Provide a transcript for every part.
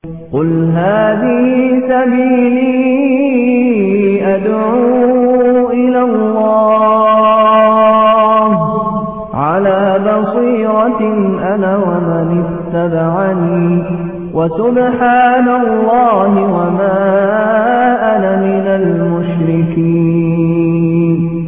قل هذه سبيلي أدعو إلى الله على بصيرة أنا ومن اتبعني وسبحان الله وما أنا من المشركين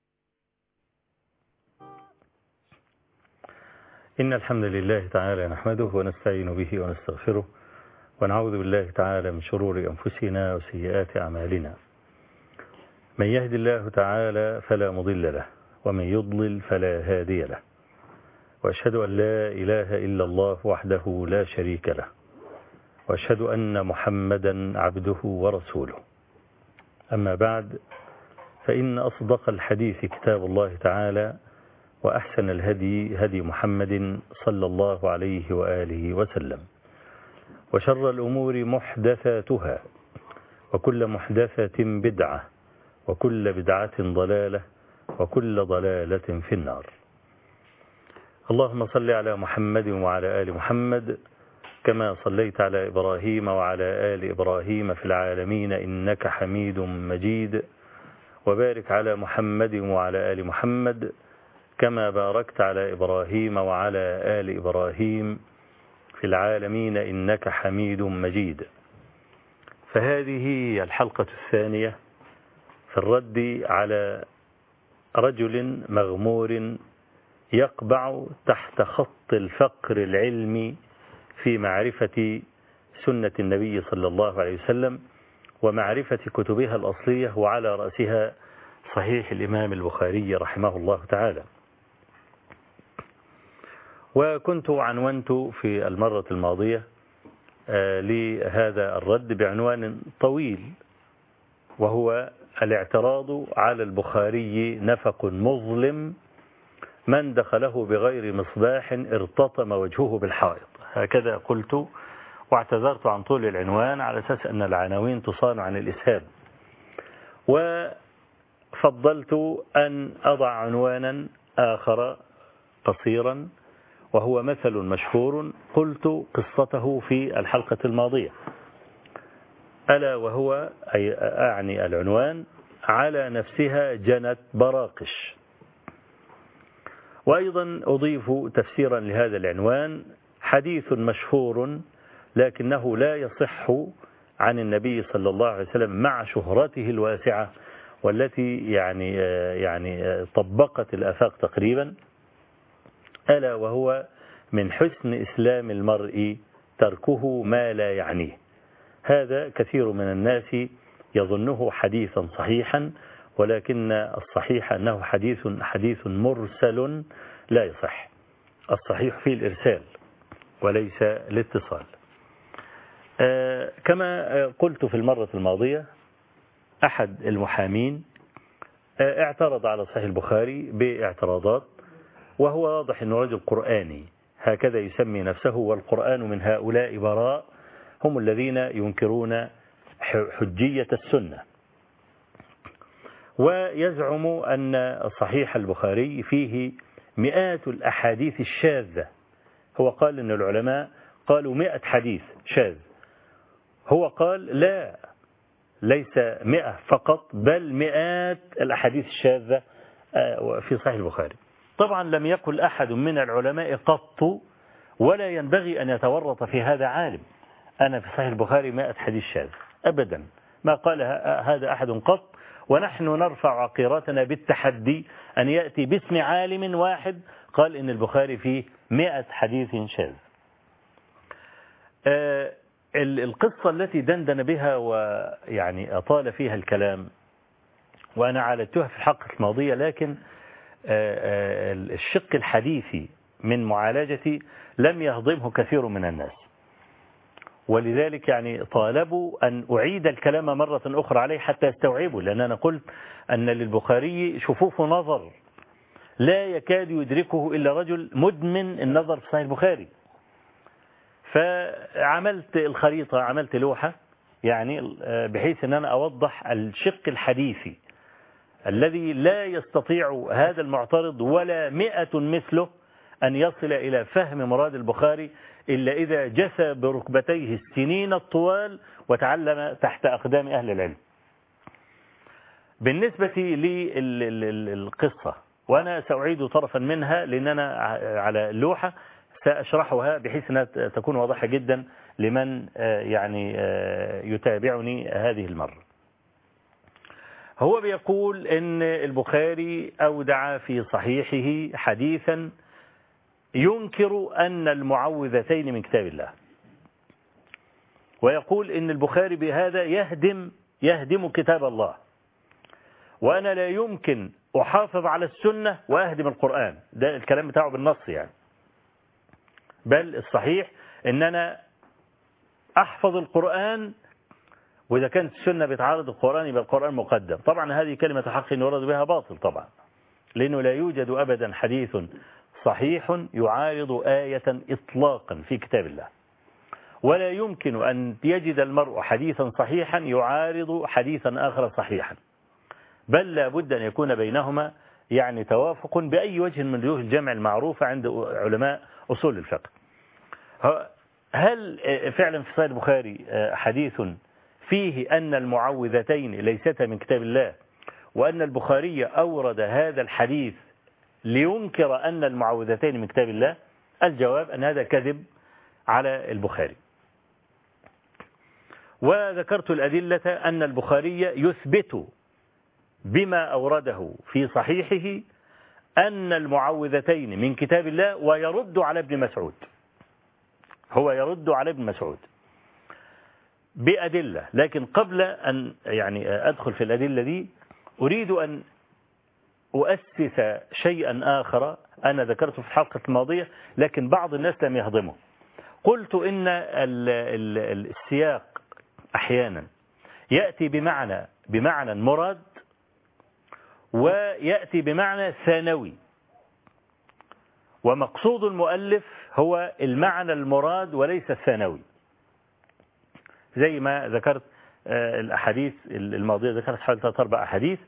إن الحمد لله تعالى نحمده ونستعين به ونستغفره ونعوذ بالله تعالى من شرور أنفسنا وسيئات أعمالنا من يهد الله تعالى فلا مضل له ومن يضلل فلا هادي له وأشهد أن لا إله إلا الله وحده لا شريك له وأشهد أن محمدا عبده ورسوله أما بعد فإن أصدق الحديث كتاب الله تعالى وأحسن الهدي هدي محمد صلى الله عليه وآله وسلم وشر الأمور محدثاتها وكل محدثة بدعة وكل بدعة ضلالة وكل ضلالة في النار اللهم صل على محمد وعلى آل محمد كما صليت على إبراهيم وعلى آل إبراهيم في العالمين إنك حميد مجيد وبارك على محمد وعلى آل محمد كما باركت على إبراهيم وعلى آل إبراهيم في العالمين إنك حميد مجيد فهذه هي الحلقة الثانية في الرد على رجل مغمور يقبع تحت خط الفقر العلمي في معرفة سنة النبي صلى الله عليه وسلم ومعرفة كتبها الأصلية وعلى رأسها صحيح الإمام البخاري رحمه الله تعالى وكنت عنونت في المرة الماضية لهذا الرد بعنوان طويل وهو الاعتراض على البخاري نفق مظلم من دخله بغير مصباح ارتطم وجهه بالحائط هكذا قلت واعتذرت عن طول العنوان على أساس أن العناوين تصان عن الإسهاب وفضلت أن أضع عنوانا آخر قصيرا وهو مثل مشهور قلت قصته في الحلقة الماضية ألا وهو أي أعني العنوان على نفسها جنت براقش وأيضا أضيف تفسيرا لهذا العنوان حديث مشهور لكنه لا يصح عن النبي صلى الله عليه وسلم مع شهرته الواسعة والتي يعني يعني طبقت الآفاق تقريبا ألا وهو من حسن إسلام المرء تركه ما لا يعنيه هذا كثير من الناس يظنه حديثا صحيحا ولكن الصحيح أنه حديث حديث مرسل لا يصح الصحيح فيه الإرسال وليس الاتصال كما قلت في المرة الماضية أحد المحامين اعترض على صحيح البخاري باعتراضات وهو واضح أنه رجل قرآني هكذا يسمي نفسه والقرآن من هؤلاء براء هم الذين ينكرون حجية السنة ويزعم أن صحيح البخاري فيه مئات الأحاديث الشاذة هو قال أن العلماء قالوا مئة حديث شاذ هو قال لا ليس مئة فقط بل مئات الأحاديث الشاذة في صحيح البخاري طبعا لم يقل أحد من العلماء قط ولا ينبغي أن يتورط في هذا عالم أنا في صحيح البخاري مائة حديث شاذ أبدا ما قال هذا أحد قط ونحن نرفع عقيرتنا بالتحدي أن يأتي باسم عالم واحد قال إن البخاري فيه مائة حديث شاذ القصة التي دندن بها ويعني أطال فيها الكلام وأنا عالجتها في الحلقة الماضية لكن الشق الحديثي من معالجتي لم يهضمه كثير من الناس ولذلك يعني طالبوا أن أعيد الكلام مرة أخرى عليه حتى يستوعبوا لأن أنا قلت أن للبخاري شفوف نظر لا يكاد يدركه إلا رجل مدمن النظر في صحيح البخاري فعملت الخريطة عملت لوحة يعني بحيث أن أنا أوضح الشق الحديثي الذي لا يستطيع هذا المعترض ولا مئة مثله أن يصل إلى فهم مراد البخاري إلا إذا جثى بركبتيه السنين الطوال وتعلم تحت أقدام أهل العلم بالنسبة للقصة وأنا سأعيد طرفا منها لأن أنا على اللوحة سأشرحها بحيث أنها تكون واضحة جدا لمن يعني يتابعني هذه المرة هو بيقول ان البخاري أودع في صحيحه حديثا ينكر أن المعوذتين من كتاب الله ويقول ان البخاري بهذا يهدم يهدم كتاب الله وأنا لا يمكن أحافظ على السنة وأهدم القرآن ده الكلام بتاعه بالنص يعني بل الصحيح ان أنا أحفظ القرآن وإذا كانت السنة بتعارض القرآن يبقى القرآن مقدم طبعا هذه كلمة حق يراد بها باطل طبعا لأنه لا يوجد أبدا حديث صحيح يعارض آية إطلاقا في كتاب الله ولا يمكن أن يجد المرء حديثا صحيحا يعارض حديثا آخر صحيحا بل لا بد أن يكون بينهما يعني توافق بأي وجه من وجوه الجمع المعروفة عند علماء أصول الفقه هل فعلا في صحيح البخاري حديث فيه أن المعوذتين ليستا من كتاب الله وأن البخاري أورد هذا الحديث لينكر أن المعوذتين من كتاب الله الجواب أن هذا كذب على البخاري وذكرت الأدلة أن البخاري يثبت بما أورده في صحيحه أن المعوذتين من كتاب الله ويرد على ابن مسعود هو يرد على ابن مسعود بأدلة لكن قبل أن يعني أدخل في الأدلة دي أريد أن أؤسس شيئا آخر أنا ذكرته في الحلقة الماضية لكن بعض الناس لم يهضمه قلت إن السياق أحيانا يأتي بمعنى بمعنى مراد ويأتي بمعنى ثانوي ومقصود المؤلف هو المعنى المراد وليس الثانوي زي ما ذكرت الأحاديث الماضية ذكرت حوالي ثلاث أربع أحاديث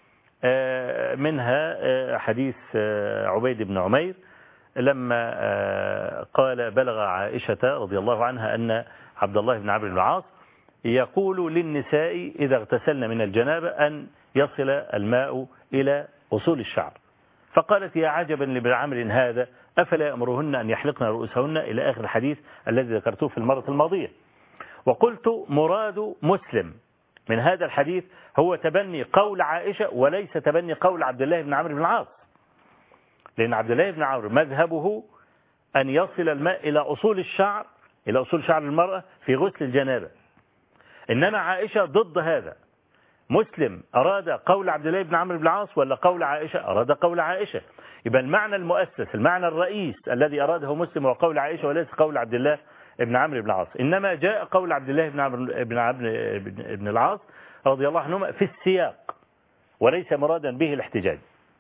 منها حديث عبيد بن عمير لما قال بلغ عائشة رضي الله عنها أن عبد الله بن عمرو بن العاص يقول للنساء إذا اغتسلن من الجنابة أن يصل الماء إلى أصول الشعر فقالت يا عجبا لابن عمرو هذا أفلا يأمرهن أن يحلقن رؤوسهن إلى آخر الحديث الذي ذكرته في المرة الماضية وقلت مراد مسلم من هذا الحديث هو تبني قول عائشة وليس تبني قول عبد الله بن عمرو بن العاص لأن عبد الله بن عمرو مذهبه أن يصل الماء إلى أصول الشعر إلى أصول شعر المرأة في غسل الجنابة إنما عائشة ضد هذا مسلم أراد قول عبد الله بن عمرو بن العاص ولا قول عائشة أراد قول عائشة يبقى المعنى المؤسس المعنى الرئيس الذي أراده مسلم هو قول عائشة وليس قول عبد الله بن عمرو بن العاص إنما جاء قول عبد الله بن عمرو بن عمرو بن العاص رضي الله عنهما في السياق وليس مرادا به الاحتجاج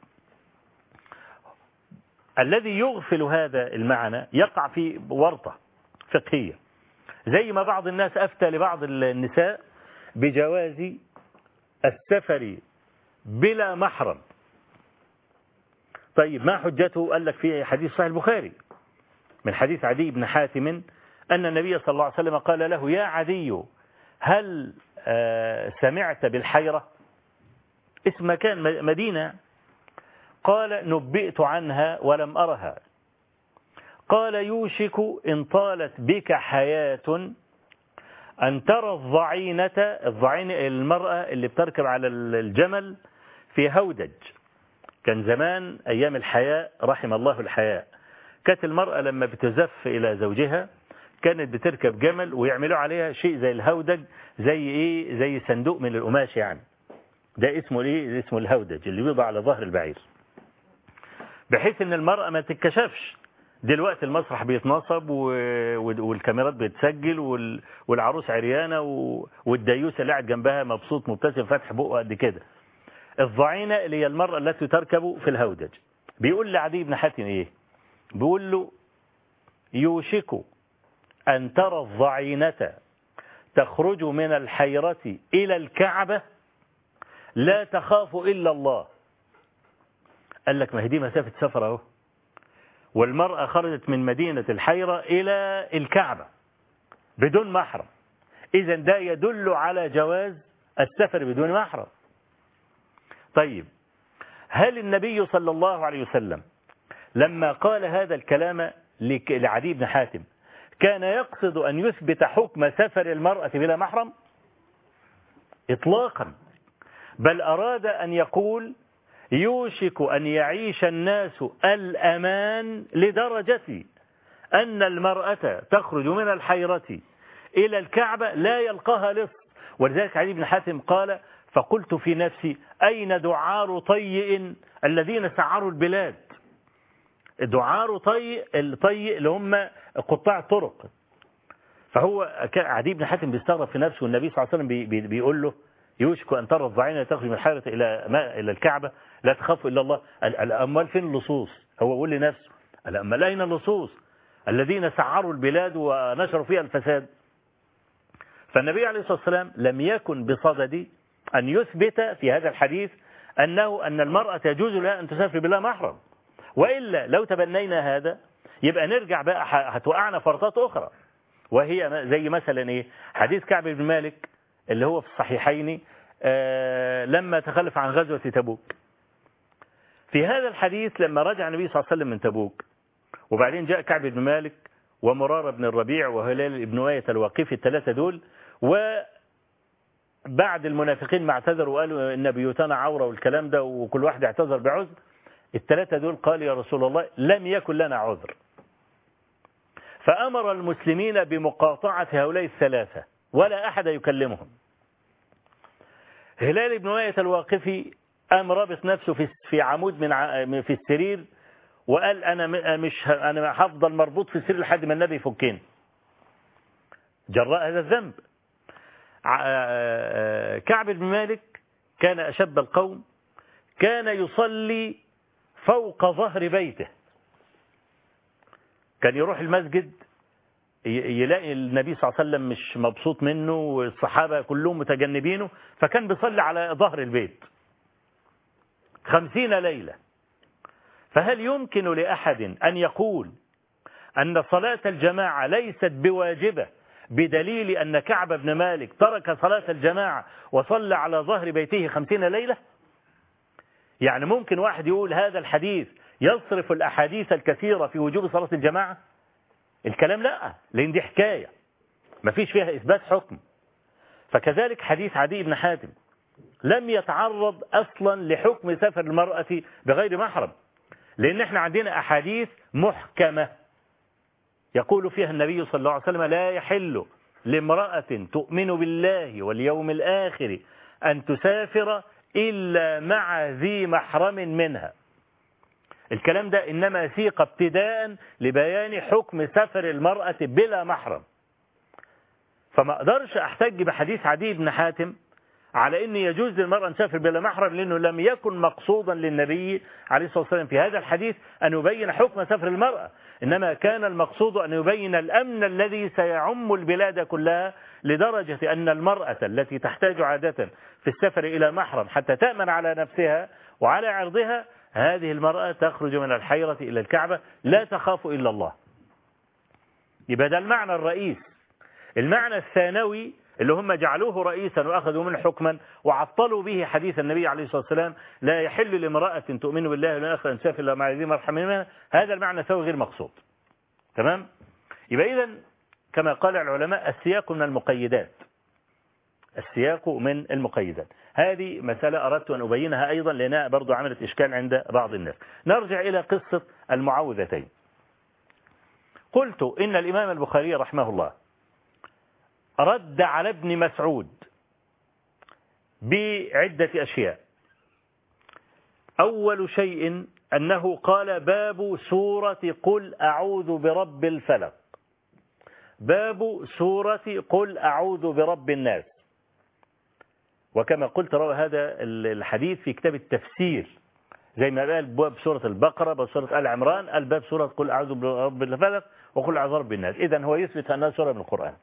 الذي يغفل هذا المعنى يقع في ورطة فقهية زي ما بعض الناس أفتى لبعض النساء بجواز السفر بلا محرم طيب ما حجته قال لك في حديث صحيح البخاري من حديث عدي بن حاتم أن النبي صلى الله عليه وسلم قال له يا عدي هل سمعت بالحيرة اسم مكان مدينة قال نبئت عنها ولم أرها قال يوشك إن طالت بك حياة أن ترى الضعينة الضعينة المرأة اللي بتركب على الجمل في هودج كان زمان أيام الحياء رحم الله الحياء كانت المرأة لما بتزف إلى زوجها كانت بتركب جمل ويعملوا عليها شيء زي الهودج زي إيه زي صندوق من القماش يعني ده اسمه إيه اسمه الهودج اللي بيوضع على ظهر البعير بحيث ان المرأة ما تتكشفش دلوقتي المسرح بيتنصب والكاميرات بتسجل والعروس عريانة والديوسة اللي قاعد جنبها مبسوط مبتسم فاتح بقه قد كده الضعينة اللي هي المرأة التي تركب في الهودج بيقول لعدي بن حاتم ايه بيقول له يوشك أن ترى الضعينة تخرج من الحيرة إلى الكعبة لا تخاف إلا الله قال لك ما هي دي مسافة سفر اهو والمرأة خرجت من مدينة الحيرة إلى الكعبة بدون محرم إذا ده يدل على جواز السفر بدون محرم طيب هل النبي صلى الله عليه وسلم لما قال هذا الكلام لعدي بن حاتم كان يقصد أن يثبت حكم سفر المرأة بلا محرم إطلاقا بل أراد أن يقول يوشك أن يعيش الناس الأمان لدرجة أن المرأة تخرج من الحيرة إلى الكعبة لا يلقاها لص ولذلك علي بن حاتم قال فقلت في نفسي أين دعار طيء الذين سعروا البلاد دعار طيء الطيء اللي هم قطاع الطرق فهو عدي بن حاتم بيستغرب في نفسه والنبي صلى الله عليه وسلم بي بيقول له يوشك أن ترى الضعينة تخرج من الحيرة إلى ما إلى الكعبة لا تخافوا إلا الله الأموال فين اللصوص هو يقول لنفسه الأموال أين اللصوص الذين سعروا البلاد ونشروا فيها الفساد فالنبي عليه الصلاة والسلام لم يكن بصدد أن يثبت في هذا الحديث أنه أن المرأة يجوز لها أن تسافر بلا محرم وإلا لو تبنينا هذا يبقى نرجع بقى هتوقعنا فرطات أخرى وهي زي مثلا إيه حديث كعب بن مالك اللي هو في الصحيحين آه لما تخلف عن غزوة تبوك في هذا الحديث لما رجع النبي صلى الله عليه وسلم من تبوك وبعدين جاء كعب بن مالك ومرارة بن الربيع وهلال بن واية الواقفي الثلاثة دول وبعد المنافقين ما اعتذروا وقالوا إن بيوتنا عورة والكلام ده وكل واحد اعتذر بعذر الثلاثة دول قال يا رسول الله لم يكن لنا عذر فأمر المسلمين بمقاطعة هؤلاء الثلاثة ولا أحد يكلمهم هلال بن واية الواقفي قام رابط نفسه في في عمود من في السرير وقال انا مش انا هفضل مربوط في السرير لحد ما النبي يفكني جراء هذا الذنب كعب بن مالك كان اشب القوم كان يصلي فوق ظهر بيته كان يروح المسجد يلاقي النبي صلى الله عليه وسلم مش مبسوط منه والصحابة كلهم متجنبينه فكان بيصلي على ظهر البيت خمسين ليلة فهل يمكن لأحد أن يقول أن صلاة الجماعة ليست بواجبة بدليل أن كعب بن مالك ترك صلاة الجماعة وصلى على ظهر بيته خمسين ليلة يعني ممكن واحد يقول هذا الحديث يصرف الأحاديث الكثيرة في وجوب صلاة الجماعة الكلام لا لأن دي حكاية ما فيش فيها إثبات حكم فكذلك حديث عدي بن حاتم لم يتعرض أصلا لحكم سفر المرأة بغير محرم لأن احنا عندنا أحاديث محكمة يقول فيها النبي صلى الله عليه وسلم لا يحل لامرأة تؤمن بالله واليوم الآخر أن تسافر إلا مع ذي محرم منها الكلام ده إنما سيق ابتداء لبيان حكم سفر المرأة بلا محرم فما أقدرش أحتج بحديث عدي بن حاتم على أن يجوز للمرأة أن تسافر بلا محرم لأنه لم يكن مقصودا للنبي عليه الصلاة والسلام في هذا الحديث أن يبين حكم سفر المرأة إنما كان المقصود أن يبين الأمن الذي سيعم البلاد كلها لدرجة أن المرأة التي تحتاج عادة في السفر إلى محرم حتى تأمن على نفسها وعلى عرضها هذه المرأة تخرج من الحيرة إلى الكعبة لا تخاف إلا الله يبقى ده المعنى الرئيس المعنى الثانوي اللي هم جعلوه رئيسا وأخذوا منه حكما وعطلوا به حديث النبي عليه الصلاة والسلام لا يحل لامرأة تؤمن بالله والآخر أن تسافر إلا مع ذي مرحم منها هذا المعنى الثانوي غير مقصود تمام يبقى إذا كما قال العلماء السياق من المقيدات السياق من المقيدات هذه مسألة أردت أن أبينها أيضا لأنها برضو عملت إشكال عند بعض الناس نرجع إلى قصة المعوذتين قلت إن الإمام البخاري رحمه الله رد على ابن مسعود بعدة أشياء أول شيء أنه قال باب سورة قل أعوذ برب الفلق باب سورة قل أعوذ برب الناس وكما قلت روى هذا الحديث في كتاب التفسير زي ما قال باب سورة البقرة باب سورة آل عمران قال باب سورة قل أعوذ برب الفلق وقل أعوذ برب الناس إذا هو يثبت أنها سورة من القرآن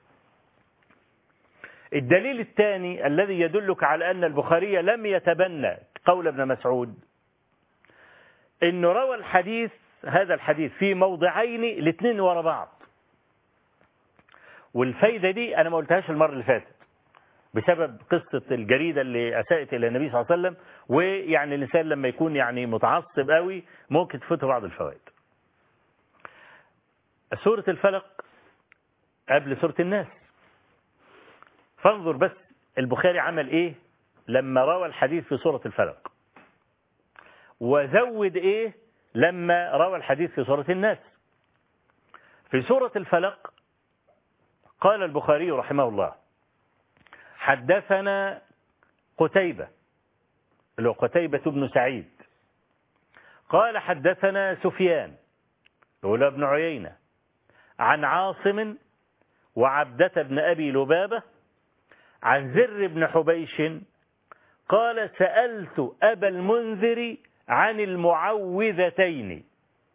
الدليل الثاني الذي يدلك على أن البخاري لم يتبنى قول ابن مسعود انه روى الحديث هذا الحديث في موضعين الاثنين ورا بعض والفايدة دي أنا ما قلتهاش المرة اللي فاتت بسبب قصة الجريدة اللي أساءت إلى النبي صلى الله عليه وسلم ويعني الإنسان لما يكون يعني متعصب قوي ممكن تفوته بعض الفوائد سورة الفلق قبل سورة الناس فانظر بس البخاري عمل إيه لما روى الحديث في سورة الفلق وزود إيه لما روى الحديث في سورة الناس في سورة الفلق قال البخاري رحمه الله حدثنا قتيبة اللي هو قتيبة بن سعيد قال حدثنا سفيان اللي هو ابن عيينة عن عاصم وعبدة بن أبي لبابة عن زر بن حبيش قال سألت أبا المنذر عن المعوذتين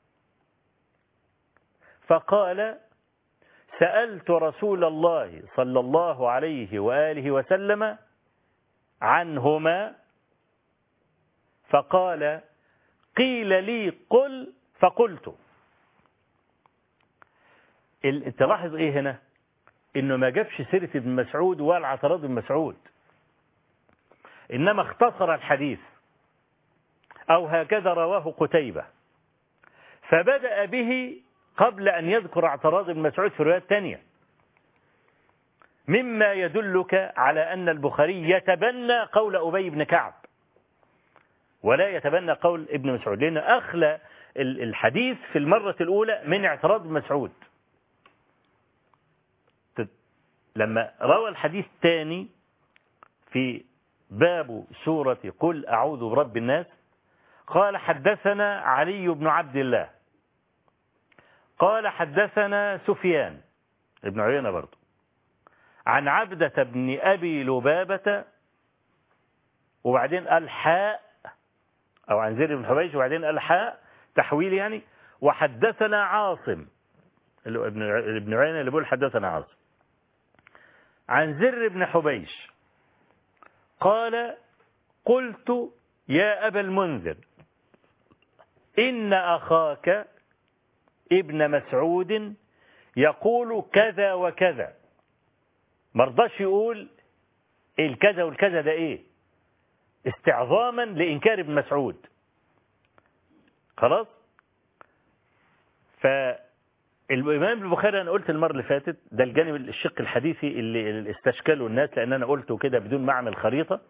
فقال سألت رسول الله صلى الله عليه وآله وسلم عنهما فقال قيل لي قل فقلت تلاحظ ايه هنا انه ما جابش سيرة ابن مسعود ولا اعتراض ابن مسعود انما اختصر الحديث او هكذا رواه قتيبة فبدأ به قبل أن يذكر اعتراض ابن مسعود في روايات تانية مما يدلك على أن البخاري يتبنى قول أبي بن كعب ولا يتبنى قول ابن مسعود لأنه أخلى الحديث في المرة الأولى من اعتراض ابن مسعود لما روى الحديث الثاني في باب سورة قل أعوذ برب الناس قال حدثنا علي بن عبد الله قال حدثنا سفيان ابن عيينة برضه عن عبدة بن أبي لبابة وبعدين قال حاء أو عن زر بن حبيش وبعدين قال حاء تحويل يعني وحدثنا عاصم اللي هو ابن ابن عيينة اللي بيقول حدثنا عاصم عن زر بن حبيش قال قلت يا أبا المنذر إن أخاك ابن مسعود يقول كذا وكذا مرضاش يقول الكذا والكذا ده ايه استعظاما لإنكار ابن مسعود خلاص فالإمام البخاري أنا قلت المرة اللي فاتت ده الجانب الشق الحديثي اللي, اللي استشكله الناس لأن أنا قلته كده بدون ما أعمل خريطة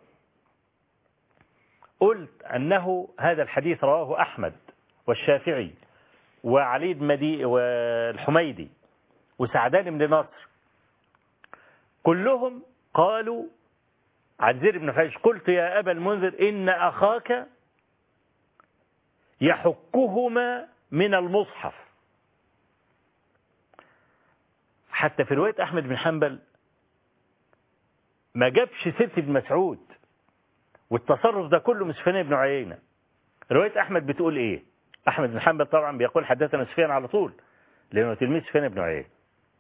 قلت أنه هذا الحديث رواه أحمد والشافعي وعلي بن مدي والحميدي وسعدان بن نصر كلهم قالوا عن زير بن حيش قلت يا أبا المنذر إن أخاك يحكهما من المصحف حتى في رواية أحمد بن حنبل ما جابش سيرة ابن مسعود والتصرف ده كله من سفيان بن عيينة رواية أحمد بتقول إيه أحمد بن حنبل طبعا بيقول حدثنا سفيان على طول لأنه تلميذ سفيان بن عيينة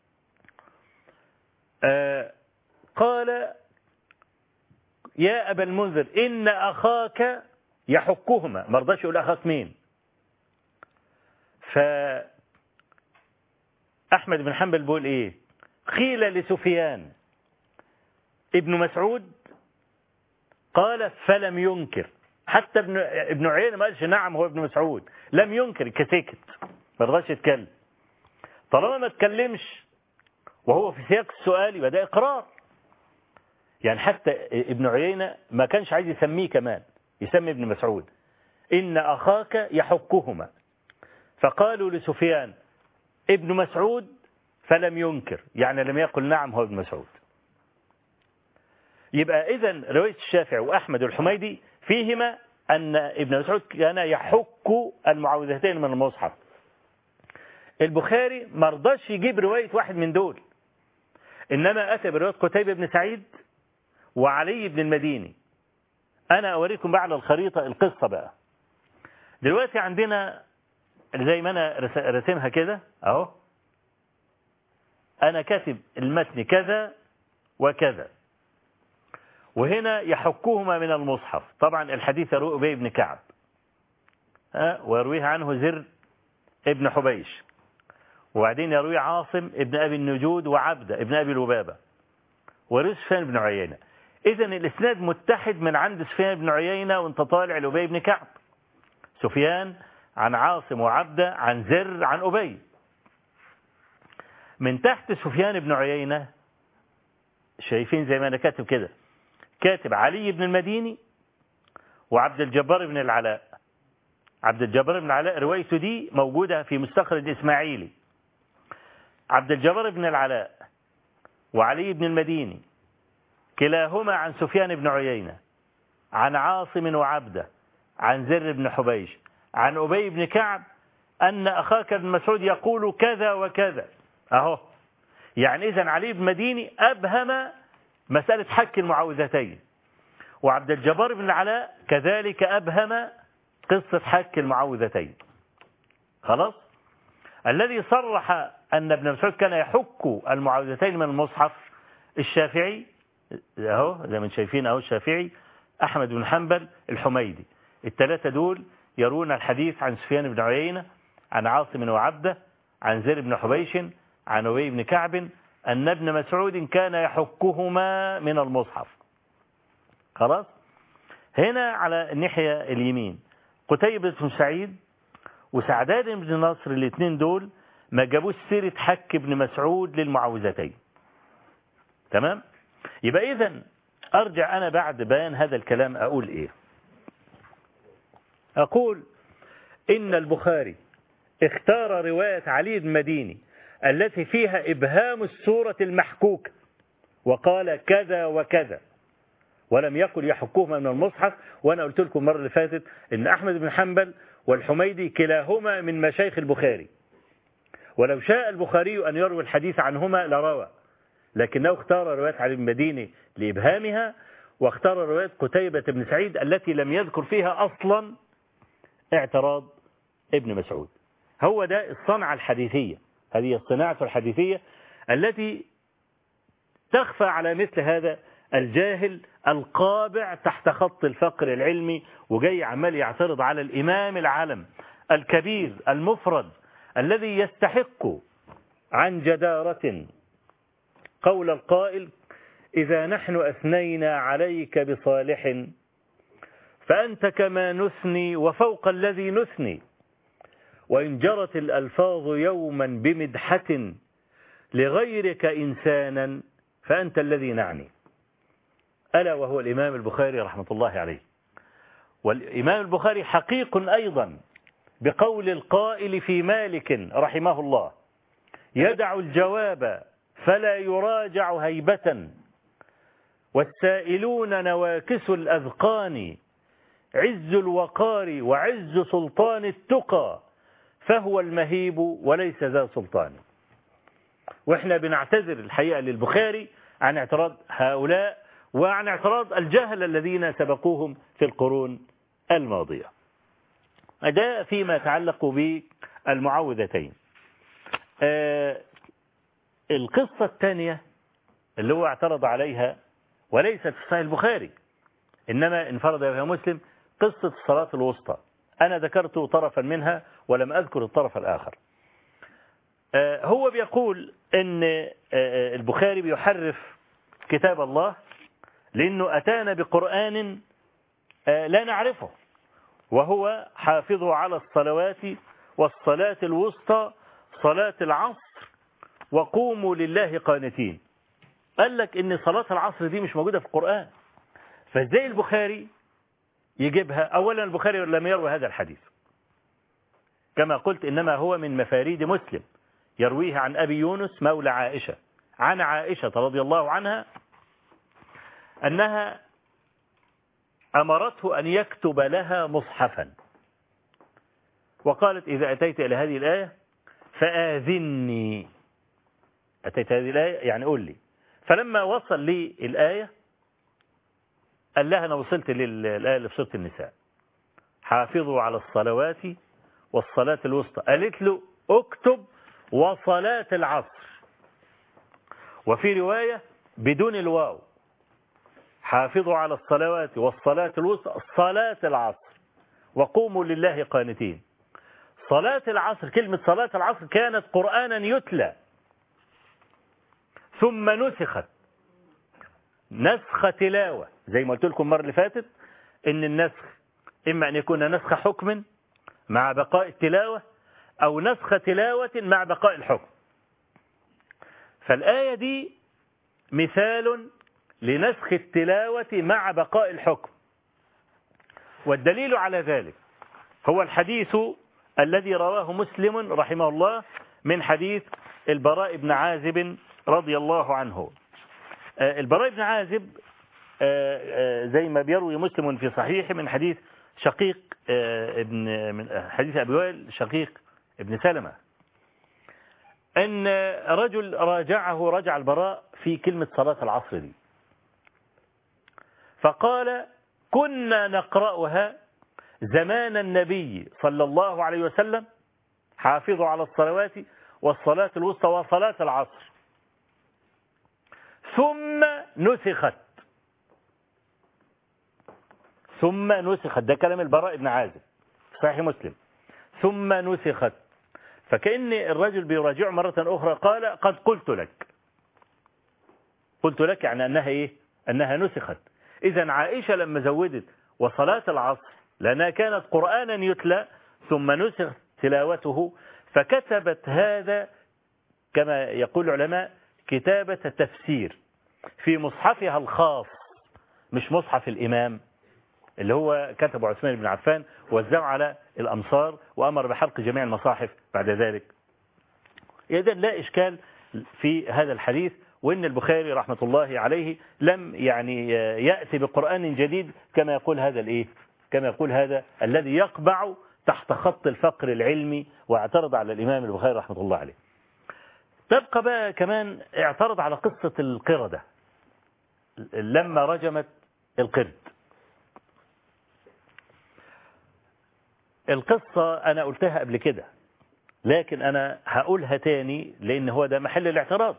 آه قال يا أبا المنذر إن أخاك يحكهما ما رضاش يقول أخاك مين ف أحمد بن حنبل بيقول إيه قيل لسفيان ابن مسعود قال فلم ينكر حتى ابن ابن عيينة ما قالش نعم هو ابن مسعود لم ينكر كسكت ما رضاش يتكلم طالما ما اتكلمش وهو في سياق السؤال يبقى ده إقرار يعني حتى ابن عيينة ما كانش عايز يسميه كمان يسمي ابن مسعود إن أخاك يحكهما فقالوا لسفيان ابن مسعود فلم ينكر يعني لم يقل نعم هو ابن مسعود يبقى إذا رواية الشافعي وأحمد الحميدي فيهما أن ابن مسعود كان يحك المعوذتين من المصحف البخاري ما رضاش يجيب رواية واحد من دول إنما أتى برواية قتيبة بن سعيد وعلي بن المديني أنا أوريكم بقى على الخريطة القصة بقى دلوقتي عندنا زي ما أنا رسمها كده أهو أنا كاتب المتن كذا وكذا وهنا يحكهما من المصحف طبعا الحديث يروي أبي بن كعب ها ويرويه عنه زر ابن حبيش وبعدين يروي عاصم ابن أبي النجود وعبدة ابن أبي الوبابة وروي سفيان بن عيينة إذا الإسناد متحد من عند سفيان بن عيينة وانت طالع لأبي بن كعب سفيان عن عاصم وعبدة عن زر عن أبي من تحت سفيان بن عيينة شايفين زي ما أنا كاتب كده كاتب علي بن المديني وعبد الجبار بن العلاء عبد الجبار بن العلاء روايته دي موجودة في مستخرج إسماعيلي عبد الجبار بن العلاء وعلي بن المديني كلاهما عن سفيان بن عيينة عن عاصم وعبده عن زر بن حبيش عن أبي بن كعب أن أخاك ابن مسعود يقول كذا وكذا أهو يعني إذا علي بن مديني أبهم مسألة حك المعوذتين وعبد الجبار بن العلاء كذلك أبهم قصة حك المعوذتين خلاص الذي صرح أن ابن مسعود كان يحك المعوذتين من المصحف الشافعي اهو زي ما شايفين اهو الشافعي أحمد بن حنبل الحميدي الثلاثة دول يرون الحديث عن سفيان بن عيينة عن عاصم وعبده عن زر بن حبيش عن أبي بن كعب أن ابن مسعود كان يحكهما من المصحف خلاص هنا على الناحية اليمين قتيبة بن سعيد وسعداد بن نصر الاثنين دول ما جابوش سيرة حك ابن مسعود للمعوذتين تمام يبقى إذا أرجع أنا بعد بيان هذا الكلام أقول إيه أقول إن البخاري اختار رواية علي بن مديني التي فيها إبهام السورة المحكوكة وقال كذا وكذا ولم يقل يحكوهما من المصحف وأنا قلت لكم المرة اللي فاتت إن أحمد بن حنبل والحميدي كلاهما من مشايخ البخاري ولو شاء البخاري أن يروي الحديث عنهما لروى لكنه اختار رواية علي بن مديني لإبهامها واختار رواية قتيبة بن سعيد التي لم يذكر فيها أصلا اعتراض ابن مسعود هو ده الصنعة الحديثية هذه الصناعة الحديثية التي تخفى على مثل هذا الجاهل القابع تحت خط الفقر العلمي وجاي عمال يعترض على الإمام العالم الكبير المفرد الذي يستحق عن جدارة قول القائل إذا نحن أثنينا عليك بصالح فأنت كما نثني وفوق الذي نثني وإن جرت الألفاظ يوما بمدحة لغيرك إنسانا فأنت الذي نعني ألا وهو الإمام البخاري رحمة الله عليه والإمام البخاري حقيق أيضا بقول القائل في مالك رحمه الله يدع الجواب فلا يراجع هيبة والسائلون نواكس الأذقان عز الوقار وعز سلطان التقى فهو المهيب وليس ذا سلطان واحنا بنعتذر الحقيقة للبخاري عن اعتراض هؤلاء وعن اعتراض الجهل الذين سبقوهم في القرون الماضية ده فيما يتعلق بالمعوذتين آه القصة الثانية اللي هو اعترض عليها وليست في صحيح البخاري إنما انفرد بها مسلم قصة الصلاة الوسطى أنا ذكرت طرفا منها ولم أذكر الطرف الآخر آه هو بيقول أن آه البخاري بيحرف كتاب الله لأنه أتانا بقرآن لا نعرفه وهو حافظه على الصلوات والصلاة الوسطى صلاة العصر وقوموا لله قانتين قال لك ان صلاة العصر دي مش موجودة في القرآن فازاي البخاري يجيبها اولا البخاري لم يروي هذا الحديث كما قلت انما هو من مفاريد مسلم يرويه عن ابي يونس مولى عائشة عن عائشة رضي الله عنها انها امرته ان يكتب لها مصحفا وقالت اذا اتيت الى هذه الايه فآذني أتيت هذه الآية يعني قول لي فلما وصل لي الآية قال لها أنا وصلت للآية اللي في سورة النساء حافظوا على الصلوات والصلاة الوسطى قالت له اكتب وصلاة العصر وفي رواية بدون الواو حافظوا على الصلوات والصلاة الوسطى صلاة العصر وقوموا لله قانتين صلاة العصر كلمة صلاة العصر كانت قرآنا يتلى ثم نسخت نسخ تلاوة زي ما قلت لكم المرة اللي فاتت ان النسخ اما ان يكون نسخ حكم مع بقاء التلاوة او نسخ تلاوة مع بقاء الحكم فالآية دي مثال لنسخ التلاوة مع بقاء الحكم والدليل على ذلك هو الحديث الذي رواه مسلم رحمه الله من حديث البراء بن عازب رضي الله عنه البراء بن عازب زي ما بيروي مسلم في صحيحه من حديث شقيق ابن من حديث أبي وائل شقيق ابن سلمة أن رجل راجعه رجع البراء في كلمة صلاة العصر دي فقال كنا نقرأها زمان النبي صلى الله عليه وسلم حافظوا على الصلوات والصلاة الوسطى وصلاة العصر ثم نسخت ثم نسخت ده كلام البراء بن عازب صحيح مسلم ثم نسخت فكأن الرجل بيراجعه مرة أخرى قال قد قلت لك قلت لك يعني أنها إيه أنها نسخت إذا عائشة لما زودت وصلاة العصر لأنها كانت قرآنا يتلى ثم نسخ تلاوته فكتبت هذا كما يقول العلماء كتابة تفسير في مصحفها الخاص مش مصحف الإمام اللي هو كتبه عثمان بن عفان ووزعه على الأمصار وأمر بحرق جميع المصاحف بعد ذلك إذا لا إشكال في هذا الحديث وإن البخاري رحمة الله عليه لم يعني يأتي بقرآن جديد كما يقول هذا الإيه كما يقول هذا الذي يقبع تحت خط الفقر العلمي واعترض على الإمام البخاري رحمة الله عليه تبقى بقى كمان اعترض على قصة القردة لما رجمت القرد القصة أنا قلتها قبل كده لكن أنا هقولها تاني لأن هو ده محل الاعتراض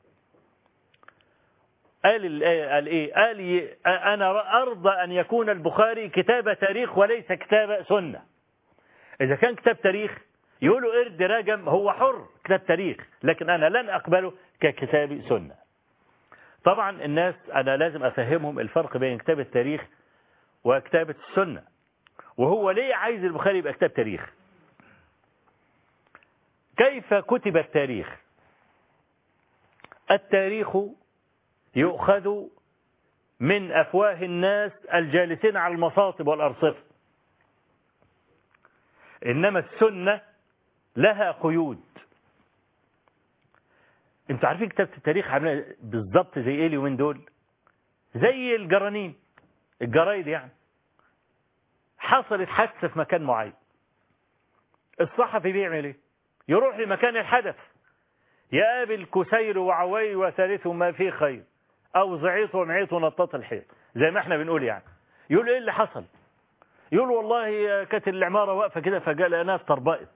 قال الآية قال إيه قال أنا أرضى أن يكون البخاري كتاب تاريخ وليس كتاب سنة إذا كان كتاب تاريخ يقولوا قرد رجم هو حر كتاب تاريخ لكن أنا لن أقبله ككتاب سنة طبعا الناس أنا لازم أفهمهم الفرق بين كتاب التاريخ وكتابة السنة وهو ليه عايز البخاري يبقى كتاب تاريخ كيف كتب التاريخ التاريخ يؤخذ من أفواه الناس الجالسين على المصاطب والأرصفة إنما السنة لها قيود انتوا عارفين كتابة التاريخ عاملة بالظبط زي ايه اليومين دول زي الجرانين الجرايد يعني حصلت حادثة في مكان معين الصحفي بيعمل ايه يروح لمكان الحدث يقابل كسير وعوي وثالث ما فيه خير او زعيط ومعيط ونطاط الحيط زي ما احنا بنقول يعني يقول ايه اللي حصل يقول والله كانت العمارة واقفة كده فجاء لقيناها اتطربقت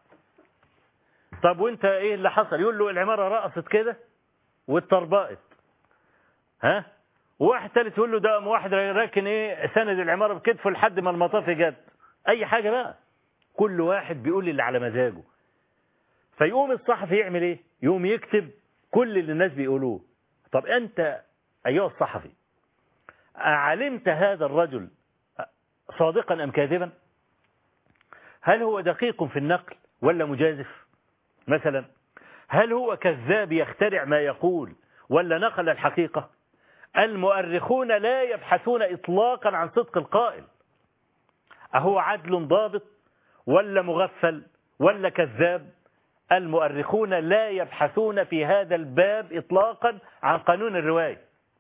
طب وانت ايه اللي حصل يقول له العمارة رقصت كده واتطربقت ها واحد ثالث يقول له ده واحد راكن ايه سند العمارة بكتفه لحد ما المطاف جد اي حاجة بقى كل واحد بيقول اللي على مزاجه فيقوم الصحفي يعمل ايه يقوم يكتب كل اللي الناس بيقولوه طب انت ايها الصحفي علمت هذا الرجل صادقا ام كاذبا هل هو دقيق في النقل ولا مجازف مثلا هل هو كذاب يخترع ما يقول ولا نقل الحقيقة المؤرخون لا يبحثون إطلاقا عن صدق القائل أهو عدل ضابط ولا مغفل ولا كذاب المؤرخون لا يبحثون في هذا الباب إطلاقا عن قانون الرواية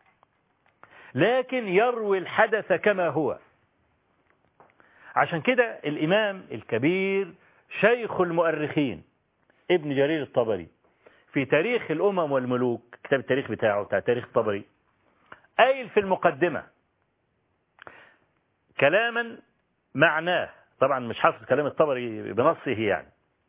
لكن يروي الحدث كما هو عشان كده الإمام الكبير شيخ المؤرخين ابن جرير الطبري في تاريخ الأمم والملوك كتاب التاريخ بتاعه بتاع تاريخ الطبري قايل في المقدمة كلاما معناه طبعا مش حافظ كلام الطبري بنصه يعني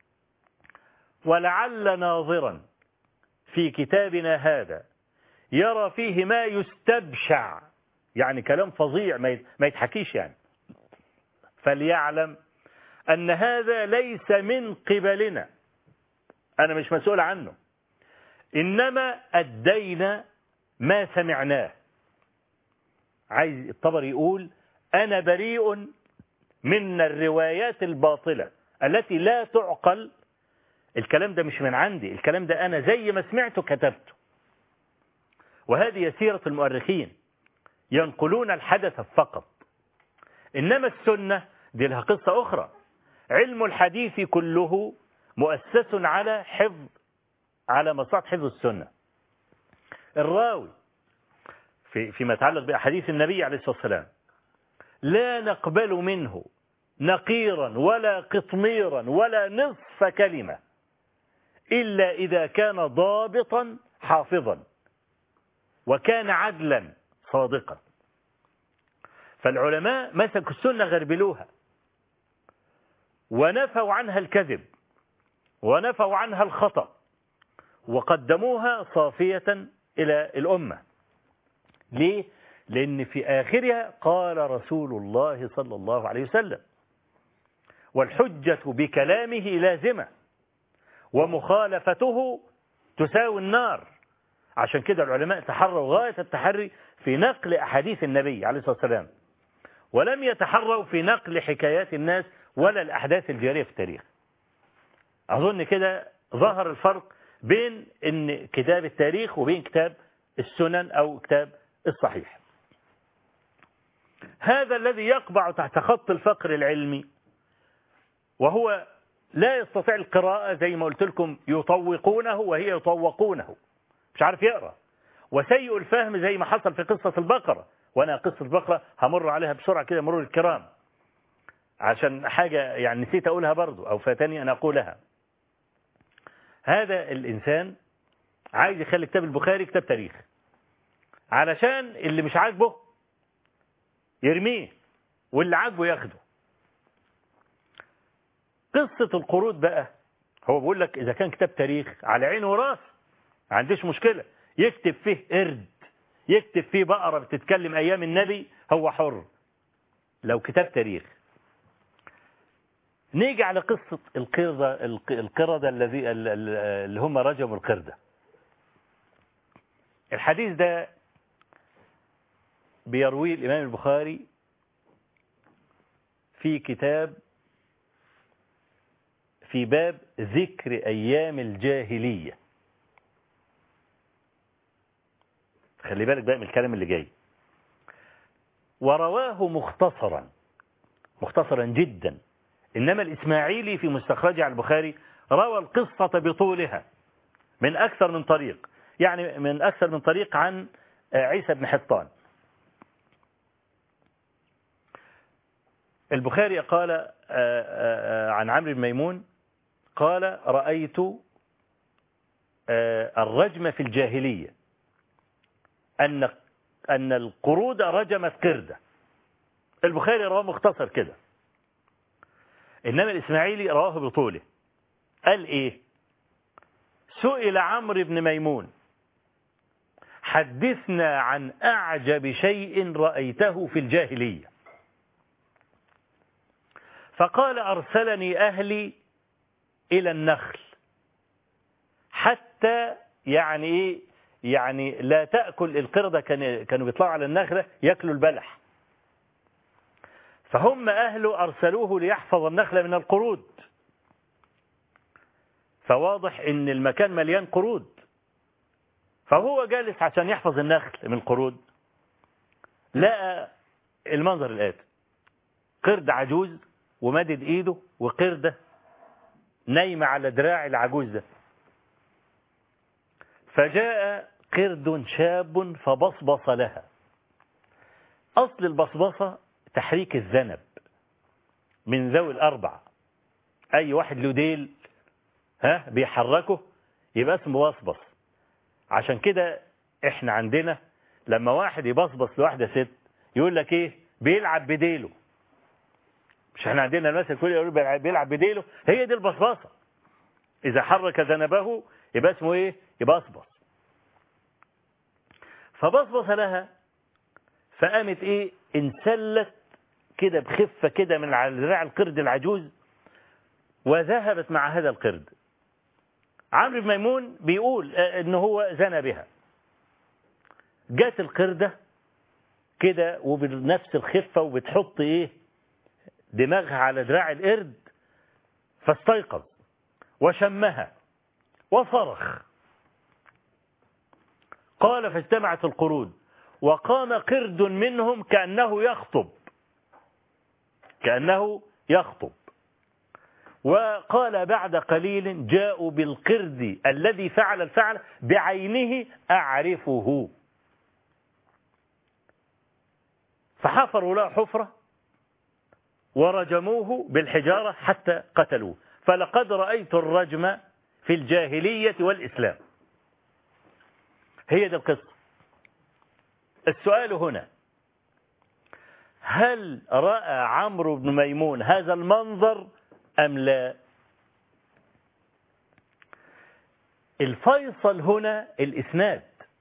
ولعل ناظرا في كتابنا هذا يرى فيه ما يستبشع يعني كلام فظيع ما يتحكيش يعني فليعلم أن هذا ليس من قبلنا أنا مش مسؤول عنه إنما أدينا ما سمعناه عايز الطبري يقول أنا بريء من الروايات الباطلة التي لا تعقل الكلام ده مش من عندي الكلام ده أنا زي ما سمعته كتبته وهذه سيرة المؤرخين ينقلون الحدث فقط إنما السنة دي لها قصة أخرى علم الحديث كله مؤسس على حفظ على مصلحة حفظ السنة الراوي في فيما يتعلق بأحاديث النبي عليه الصلاة والسلام لا نقبل منه نقيرا ولا قطميرا ولا نصف كلمة إلا إذا كان ضابطا حافظا وكان عدلا صادقا فالعلماء مسكوا السنة غربلوها ونفوا عنها الكذب ونفوا عنها الخطأ وقدموها صافية إلى الأمة ليه؟ لأن في آخرها قال رسول الله صلى الله عليه وسلم والحجة بكلامه لازمة ومخالفته تساوي النار عشان كده العلماء تحروا غاية التحري في نقل أحاديث النبي عليه الصلاة والسلام ولم يتحروا في نقل حكايات الناس ولا الأحداث الجارية في التاريخ أظن كده ظهر الفرق بين إن كتاب التاريخ وبين كتاب السنن أو كتاب الصحيح هذا الذي يقبع تحت خط الفقر العلمي وهو لا يستطيع القراءة زي ما قلت لكم يطوقونه وهي يطوقونه مش عارف يقرأ وسيء الفهم زي ما حصل في قصة البقرة وأنا قصة البقرة همر عليها بسرعة كده مرور الكرام عشان حاجة يعني نسيت أقولها برضو أو فاتني أن أقولها هذا الإنسان عايز يخلي كتاب البخاري كتاب تاريخ علشان اللي مش عاجبه يرميه واللي عاجبه ياخده قصة القرود بقى هو بيقول لك إذا كان كتاب تاريخ على عينه وراس ما عنديش مشكلة يكتب فيه قرد يكتب فيه بقرة بتتكلم أيام النبي هو حر لو كتاب تاريخ نيجي على قصة القردة القردة الذي اللي هم رجموا القردة الحديث ده بيرويه الإمام البخاري في كتاب في باب ذكر أيام الجاهلية خلي بالك بقى من الكلام اللي جاي ورواه مختصرا مختصرا جدا إنما الإسماعيلي في مستخرجه على البخاري روى القصة بطولها من أكثر من طريق يعني من أكثر من طريق عن عيسى بن حطان البخاري قال عن عمرو بن ميمون قال رأيت الرجم في الجاهلية أن أن القرود رجمت قردة البخاري رواه مختصر كده إنما الإسماعيلي رواه بطوله قال إيه سئل عمرو بن ميمون حدثنا عن أعجب شيء رأيته في الجاهلية فقال أرسلني أهلي إلى النخل حتى يعني إيه يعني لا تأكل القردة كانوا بيطلعوا على النخلة يأكلوا البلح فهم أهله أرسلوه ليحفظ النخلة من القرود فواضح ان المكان مليان قرود فهو جالس عشان يحفظ النخل من القرود لقى المنظر الآتي قرد عجوز ومدد ايده وقردة نايمة على دراع العجوز ده فجاء قرد شاب فبصبص لها أصل البصبصة تحريك الذنب من ذوي الأربع أي واحد له ديل ها بيحركه يبقى اسمه بصبص عشان كده احنا عندنا لما واحد يبصبص لواحدة ست يقول لك ايه بيلعب بديله مش احنا عندنا المثل كل يقول بيلعب بديله هي دي البصبصة إذا حرك ذنبه يبقى اسمه ايه يبصبص فبصبص لها فقامت ايه انسلت كده بخفة كده من على ذراع القرد العجوز وذهبت مع هذا القرد عمرو بن ميمون بيقول ان هو زنى بها جات القردة كده وبنفس الخفة وبتحط ايه دماغها على دراع القرد فاستيقظ وشمها وصرخ قال فاجتمعت القرود وقام قرد منهم كأنه يخطب كأنه يخطب وقال بعد قليل جاءوا بالقرد الذي فعل الفعل بعينه أعرفه فحفروا له حفرة ورجموه بالحجارة حتى قتلوه فلقد رأيت الرجم في الجاهلية والإسلام هي دي القصة السؤال هنا هل رأى عمرو بن ميمون هذا المنظر أم لا الفيصل هنا الإسناد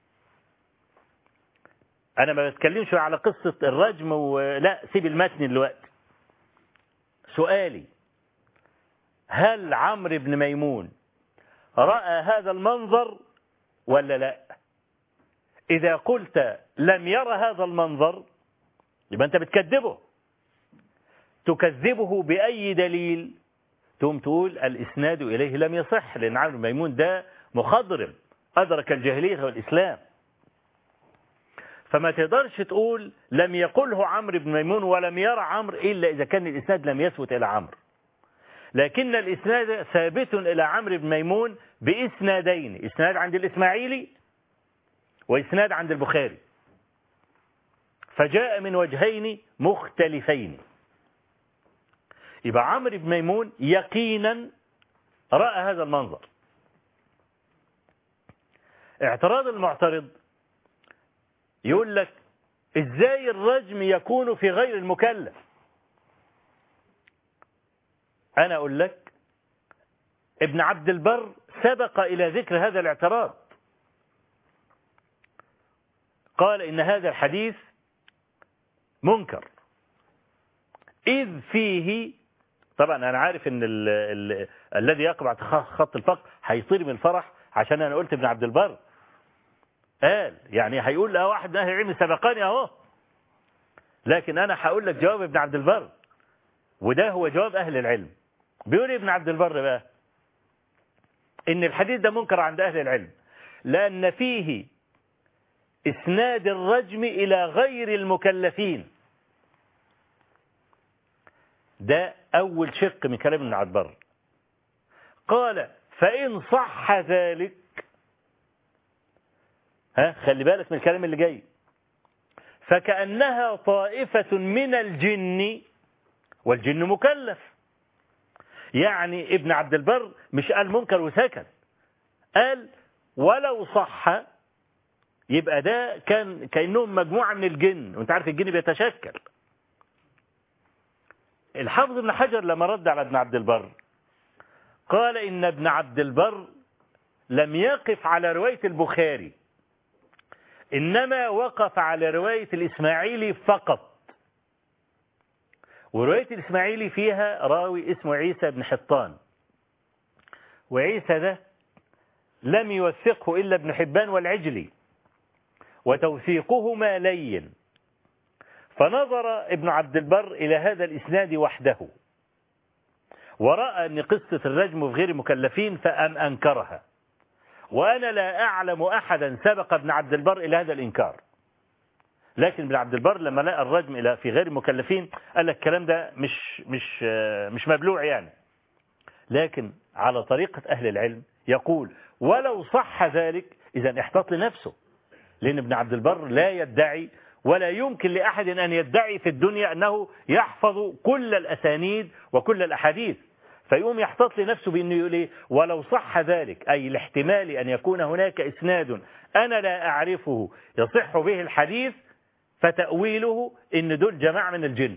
أنا ما بتكلمش على قصة الرجم ولا سيب المتن دلوقتي سؤالي هل عمرو بن ميمون رأى هذا المنظر ولا لا إذا قلت لم يرى هذا المنظر يبقى أنت بتكذبه تكذبه بأي دليل تقوم تقول الإسناد إليه لم يصح لأن عمرو بن ميمون ده مخضرم أدرك الجاهلية والإسلام فما تقدرش تقول لم يقله عمرو بن ميمون ولم يرى عمرو إلا إذا كان الإسناد لم يثبت إلى عمرو لكن الإسناد ثابت إلى عمرو بن ميمون بإسنادين إسناد عند الإسماعيلي وإسناد عند البخاري فجاء من وجهين مختلفين يبقى عمرو بن ميمون يقينا رأى هذا المنظر اعتراض المعترض يقول لك ازاي الرجم يكون في غير المكلف انا اقول لك ابن عبد البر سبق الى ذكر هذا الاعتراض قال ان هذا الحديث منكر اذ فيه طبعا انا عارف ان ال ال الذي يقع خط الفقر هيطير من الفرح عشان انا قلت ابن عبد البر قال يعني هيقول لا واحد من اهل العلم سبقني اهو لكن انا هقول لك جواب ابن عبد البر وده هو جواب اهل العلم بيقول ابن عبد البر بقى ان الحديث ده منكر عند اهل العلم لان فيه اسناد الرجم الى غير المكلفين ده اول شق من كلام ابن عبد البر قال فان صح ذلك ها خلي بالك من الكلام اللي جاي فكأنها طائفة من الجن والجن مكلف يعني ابن عبد البر مش قال منكر وسكت قال ولو صح يبقى ده كان كأنهم مجموعة من الجن وانت عارف الجن بيتشكل الحافظ ابن حجر لما رد على ابن عبد البر قال إن ابن عبد البر لم يقف على رواية البخاري إنما وقف على رواية الإسماعيلي فقط ورواية الإسماعيلي فيها راوي اسمه عيسى بن حطان وعيسى ده لم يوثقه إلا ابن حبان والعجلي وتوثيقهما لين فنظر ابن عبد البر إلى هذا الإسناد وحده ورأى أن قصة الرجم في غير مكلفين فأم أنكرها وأنا لا أعلم أحدا سبق ابن عبد البر إلى هذا الإنكار لكن ابن عبد البر لما لقى الرجم إلى في غير المكلفين قال لك الكلام ده مش مش مش مبلوع يعني لكن على طريقة أهل العلم يقول ولو صح ذلك إذا احتاط لنفسه لأن ابن عبد البر لا يدعي ولا يمكن لأحد أن يدعي في الدنيا أنه يحفظ كل الأسانيد وكل الأحاديث فيقوم يحتاط لنفسه بأنه يقول إيه ولو صح ذلك أي الاحتمال أن يكون هناك إسناد أنا لا أعرفه يصح به الحديث فتأويله إن دول جماعة من الجن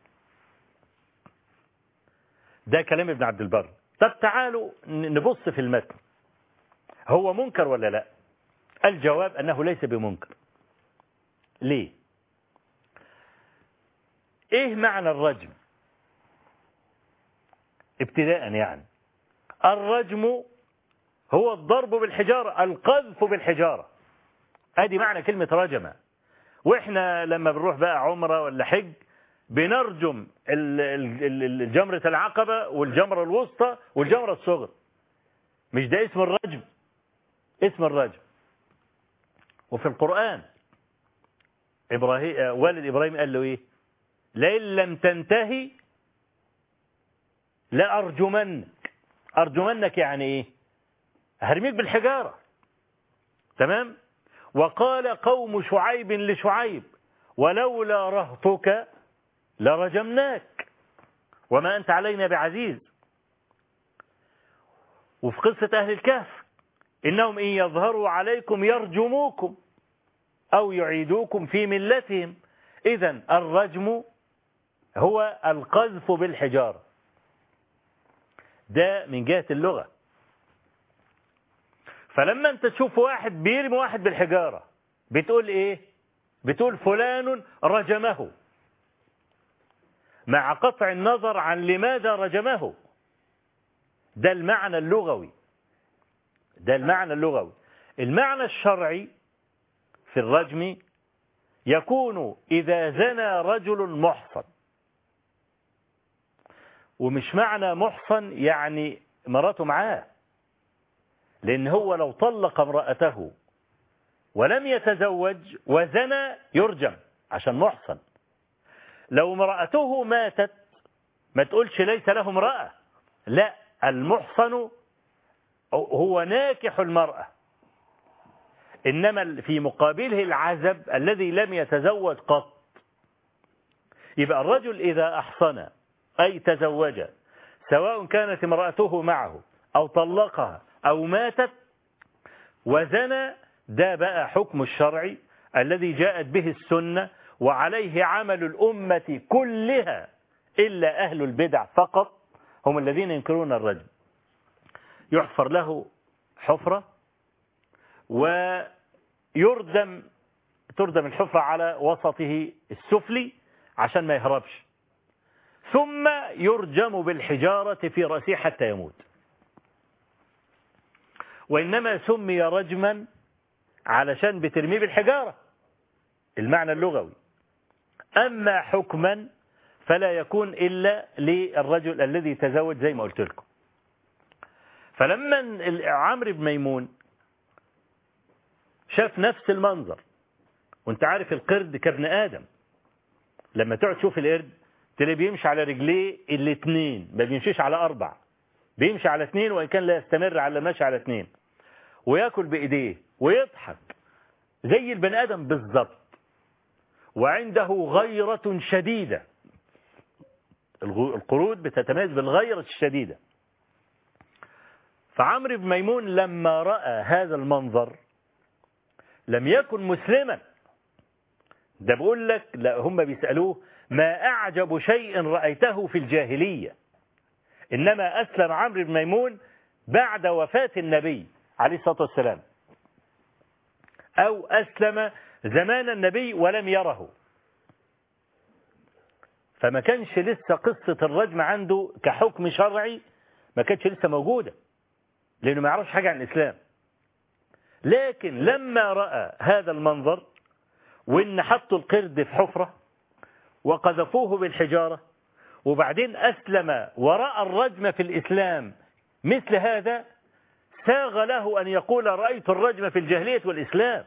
ده كلام ابن عبد البر طب تعالوا نبص في المتن هو منكر ولا لا الجواب أنه ليس بمنكر ليه ايه معنى الرجم ابتداء يعني الرجم هو الضرب بالحجارة القذف بالحجارة ادي معنى كلمة رجمة واحنا لما بنروح بقى عمرة ولا حج بنرجم ال- ال- ال- الجمرة العقبة والجمرة الوسطى والجمرة الصغرى مش ده اسم الرجم اسم الرجم وفي القرآن إبراهيم آه، والد إبراهيم قال له إيه لئن لم تنتهي لأرجمنك أرجمنك يعني إيه هرميك بالحجارة تمام وقال قوم شعيب لشعيب ولولا رهطك لرجمناك وما أنت علينا بعزيز وفي قصة أهل الكهف إنهم إن يظهروا عليكم يرجموكم أو يعيدوكم في ملتهم إذا الرجم هو القذف بالحجارة ده من جهة اللغة فلما انت تشوف واحد بيرمي واحد بالحجارة بتقول ايه بتقول فلان رجمه مع قطع النظر عن لماذا رجمه ده المعنى اللغوي ده المعنى اللغوي المعنى الشرعي في الرجم يكون إذا زنى رجل محصن ومش معنى محصن يعني مراته معاه لأن هو لو طلق امرأته ولم يتزوج وزنى يرجم عشان محصن لو امرأته ماتت ما تقولش ليس له امرأة لا المحصن هو ناكح المرأة إنما في مقابله العزب الذي لم يتزوج قط يبقى الرجل إذا أحصن أي تزوج سواء كانت امرأته معه أو طلقها أو ماتت وزنى ده بقى حكم الشرعي الذي جاءت به السنة وعليه عمل الأمة كلها إلا أهل البدع فقط هم الذين ينكرون الرجل يحفر له حفرة ويردم تردم الحفرة على وسطه السفلي عشان ما يهربش ثم يرجم بالحجارة في رأسه حتى يموت وإنما سمي رجما علشان بترميه بالحجارة المعنى اللغوي أما حكما فلا يكون إلا للرجل الذي تزوج زي ما قلت لكم فلما عمرو بن ميمون شاف نفس المنظر وانت عارف القرد كابن آدم لما تقعد تشوف القرد تلاقيه بيمشي على رجليه الاثنين ما بيمشيش على أربع بيمشي على اثنين وإن كان لا يستمر على ماشي على اثنين وياكل بإيديه ويضحك زي البني آدم بالظبط وعنده غيرة شديدة القرود بتتميز بالغيرة الشديدة فعمرو بن ميمون لما رأى هذا المنظر لم يكن مسلما ده بقول لك لا هم بيسألوه ما أعجب شيء رأيته في الجاهلية إنما أسلم عمرو بن ميمون بعد وفاة النبي عليه الصلاة والسلام أو أسلم زمان النبي ولم يره فما كانش لسه قصة الرجم عنده كحكم شرعي ما كانش لسه موجودة لأنه ما يعرفش حاجة عن الإسلام لكن لما رأى هذا المنظر وإن حطوا القرد في حفرة وقذفوه بالحجارة وبعدين أسلم ورأى الرجم في الإسلام مثل هذا ساغ له أن يقول رأيت الرجم في الجاهلية والإسلام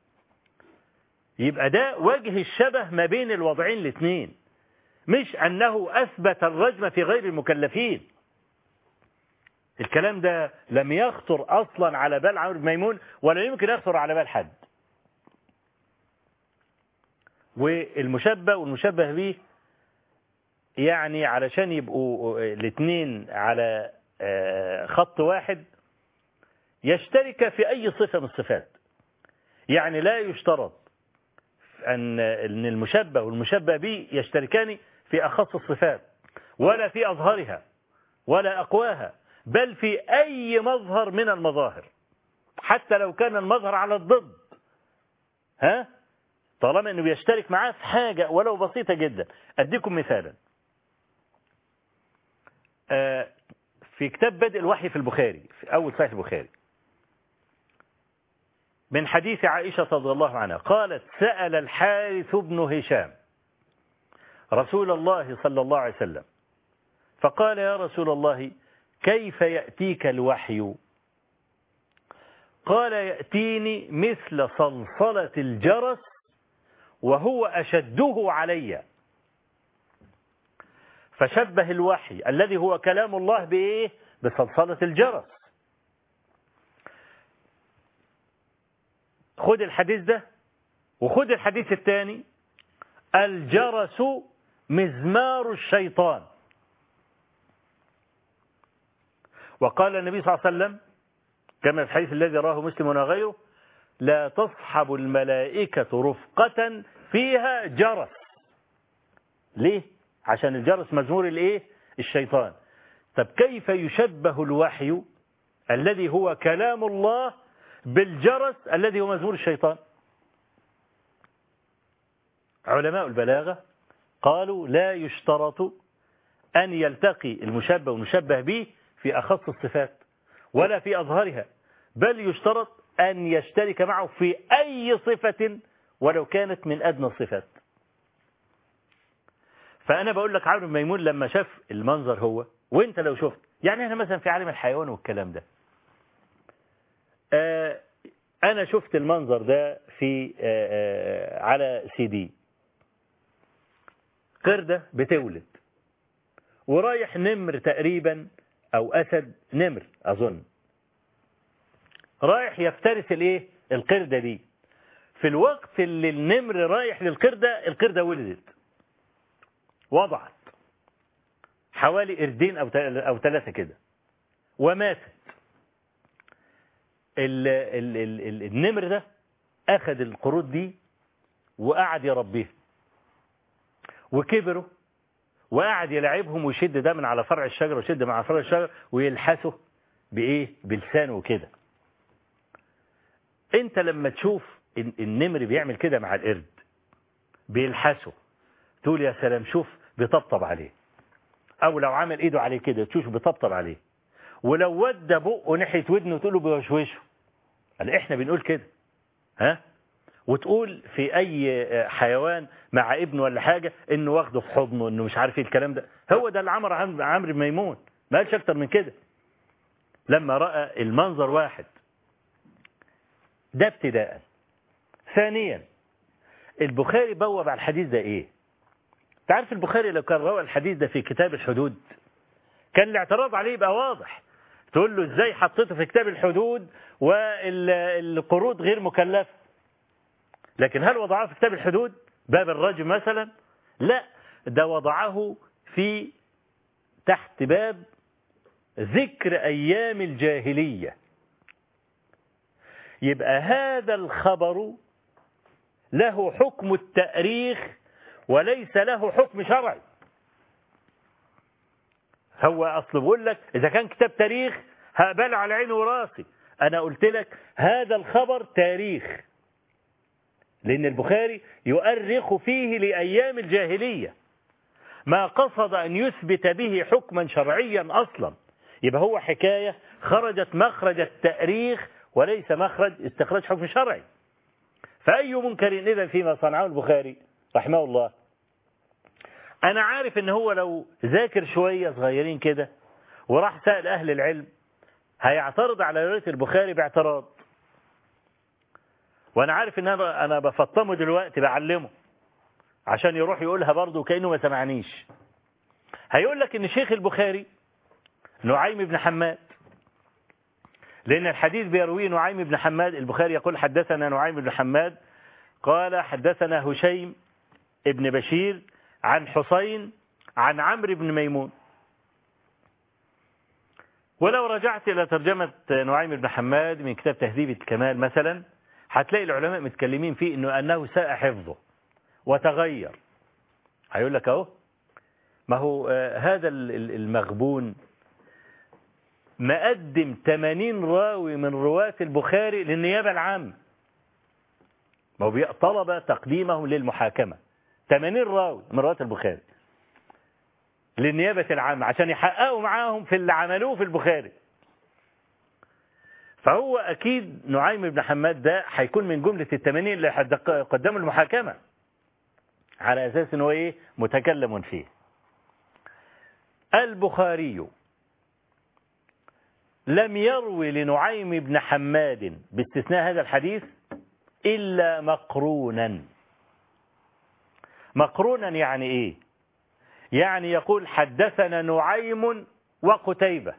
يبقى ده وجه الشبه ما بين الوضعين الاثنين مش أنه أثبت الرجم في غير المكلفين الكلام ده لم يخطر أصلا على بال عمرو بن ميمون ولا يمكن يخطر على بال حد والمشبه والمشبه به يعني علشان يبقوا الاثنين على خط واحد يشترك في أي صفة من الصفات يعني لا يشترط أن المشبه والمشبه به يشتركان في أخص الصفات ولا في أظهرها ولا أقواها بل في أي مظهر من المظاهر حتى لو كان المظهر على الضد ها طالما أنه بيشترك معاه في حاجة ولو بسيطة جدا أديكم مثالا في كتاب بدء الوحي في البخاري في أول صحيح البخاري من حديث عائشة رضي الله عنها قالت سأل الحارث بن هشام رسول الله صلى الله عليه وسلم فقال يا رسول الله كيف يأتيك الوحي قال يأتيني مثل صلصلة الجرس وهو أشده علي فشبه الوحي الذي هو كلام الله بإيه بصلصلة الجرس خد الحديث ده وخد الحديث الثاني الجرس مزمار الشيطان وقال النبي صلى الله عليه وسلم كما في الحديث الذي راه مسلم وغيره لا تصحب الملائكة رفقة فيها جرس ليه؟ عشان الجرس مزمور الايه؟ الشيطان طب كيف يشبه الوحي الذي هو كلام الله بالجرس الذي هو مزمور الشيطان علماء البلاغة قالوا لا يشترط أن يلتقي المشبه والمشبه به في أخص الصفات ولا في أظهرها بل يشترط أن يشترك معه في أي صفة ولو كانت من أدنى الصفات فأنا بقول لك عمرو ميمون لما شاف المنظر هو وانت لو شفت يعني احنا مثلا في عالم الحيوان والكلام ده آه أنا شفت المنظر ده في آه آه على سي دي قردة بتولد ورايح نمر تقريبا أو أسد نمر أظن رايح يفترس الايه القردة دي في الوقت اللي النمر رايح للقردة القردة ولدت وضعت حوالي قردين أو أو ثلاثة كده وماتت ال ال ال ال النمر ده أخذ القرود دي وقعد يربيها وكبروا وقعد يلعبهم ويشد ده من على فرع الشجرة ويشد من على فرع الشجرة ويلحسه بإيه بلسانه كده انت لما تشوف النمر بيعمل كده مع القرد بيلحسه تقول يا سلام شوف بيطبطب عليه او لو عمل ايده عليه كده تشوف بيطبطب عليه ولو ودى بقه ناحيه ودنه تقول له بيوشوشه قال احنا بنقول كده ها وتقول في اي حيوان مع ابنه ولا حاجه انه واخده في حضنه انه مش عارف ايه الكلام ده هو ده اللي عمر عمرو ميمون ما قالش اكتر من كده لما راى المنظر واحد ده ابتداء ثانيا البخاري بوب على الحديث ده ايه تعرف البخاري لو كان روى الحديث ده في كتاب الحدود كان الاعتراض عليه يبقى واضح تقول له ازاي حطيته في كتاب الحدود والقروض غير مكلفة لكن هل وضعه في كتاب الحدود باب الرجم مثلا لا ده وضعه في تحت باب ذكر أيام الجاهلية يبقى هذا الخبر له حكم التأريخ وليس له حكم شرعي هو أصل بقول لك إذا كان كتاب تاريخ هقبله على عيني وراسي أنا قلت لك هذا الخبر تاريخ لأن البخاري يؤرخ فيه لأيام الجاهلية ما قصد أن يثبت به حكما شرعيا أصلا يبقى هو حكاية خرجت مخرج التأريخ وليس مخرج استخراج حكم شرعي فأي منكر إذا فيما صنعه البخاري رحمه الله أنا عارف إن هو لو ذاكر شوية صغيرين كده وراح سأل أهل العلم هيعترض على رواية البخاري باعتراض وأنا عارف إن أنا أنا بفطمه دلوقتي بعلمه عشان يروح يقولها برضه كأنه ما سمعنيش هيقول لك إن شيخ البخاري نعيم بن حماد لأن الحديث بيرويه نعيم بن حماد البخاري يقول حدثنا نعيم بن حماد قال حدثنا هشيم ابن بشير عن حسين عن عمرو بن ميمون ولو رجعت إلى ترجمة نعيم بن حماد من كتاب تهذيب الكمال مثلا هتلاقي العلماء متكلمين فيه إنه أنه ساء حفظه وتغير هيقول لك أهو ما هو هذا المغبون مقدم 80 راوي من رواة البخاري للنيابة العامة ما هو طلب تقديمهم للمحاكمة 80 راوي من رواة البخاري للنيابة العامة عشان يحققوا معاهم في اللي عملوه في البخاري فهو أكيد نعيم بن حماد ده هيكون من جملة التمانين اللي قدموا المحاكمة على أساس أنه إيه متكلم فيه البخاري لم يروي لنعيم بن حماد باستثناء هذا الحديث إلا مقرونا مقرونا يعني إيه يعني يقول حدثنا نعيم وقتيبة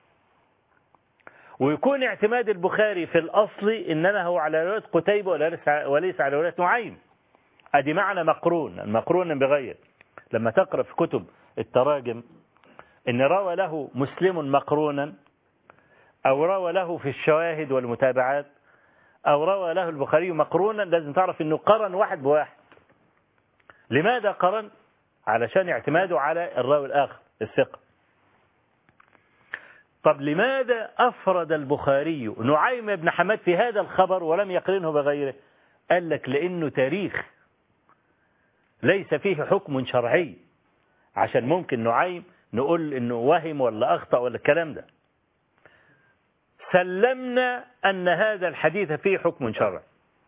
ويكون اعتماد البخاري في الأصل إنما هو على رواية قتيبة وليس على رواية نعيم أدي معنى مقرون المقرون بغير لما تقرأ في كتب التراجم إن روى له مسلم مقرونا أو روى له في الشواهد والمتابعات أو روى له البخاري مقرونا لازم تعرف إنه قرن واحد بواحد لماذا قرن علشان اعتماده على الراوي الآخر الثقة طب لماذا أفرد البخاري نعيم بن حماد في هذا الخبر ولم يقرنه بغيره قال لك لأنه تاريخ ليس فيه حكم شرعي عشان ممكن نعيم نقول انه وهم ولا اخطا ولا الكلام ده سلمنا ان هذا الحديث فيه حكم شرعي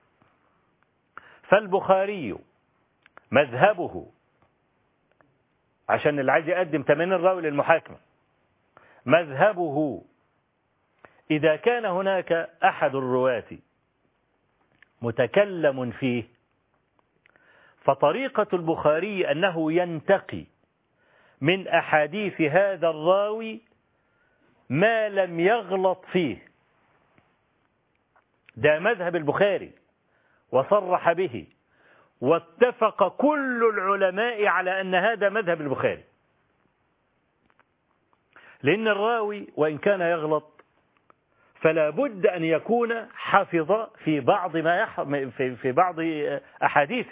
فالبخاري مذهبه عشان اللي عايز يقدم 80 راوي للمحاكمه مذهبه اذا كان هناك احد الرواه متكلم فيه فطريقه البخاري انه ينتقي من أحاديث هذا الراوي ما لم يغلط فيه ده مذهب البخاري وصرح به واتفق كل العلماء على أن هذا مذهب البخاري لأن الراوي وإن كان يغلط فلا بد أن يكون حفظ في بعض ما يح... في... في بعض أحاديثه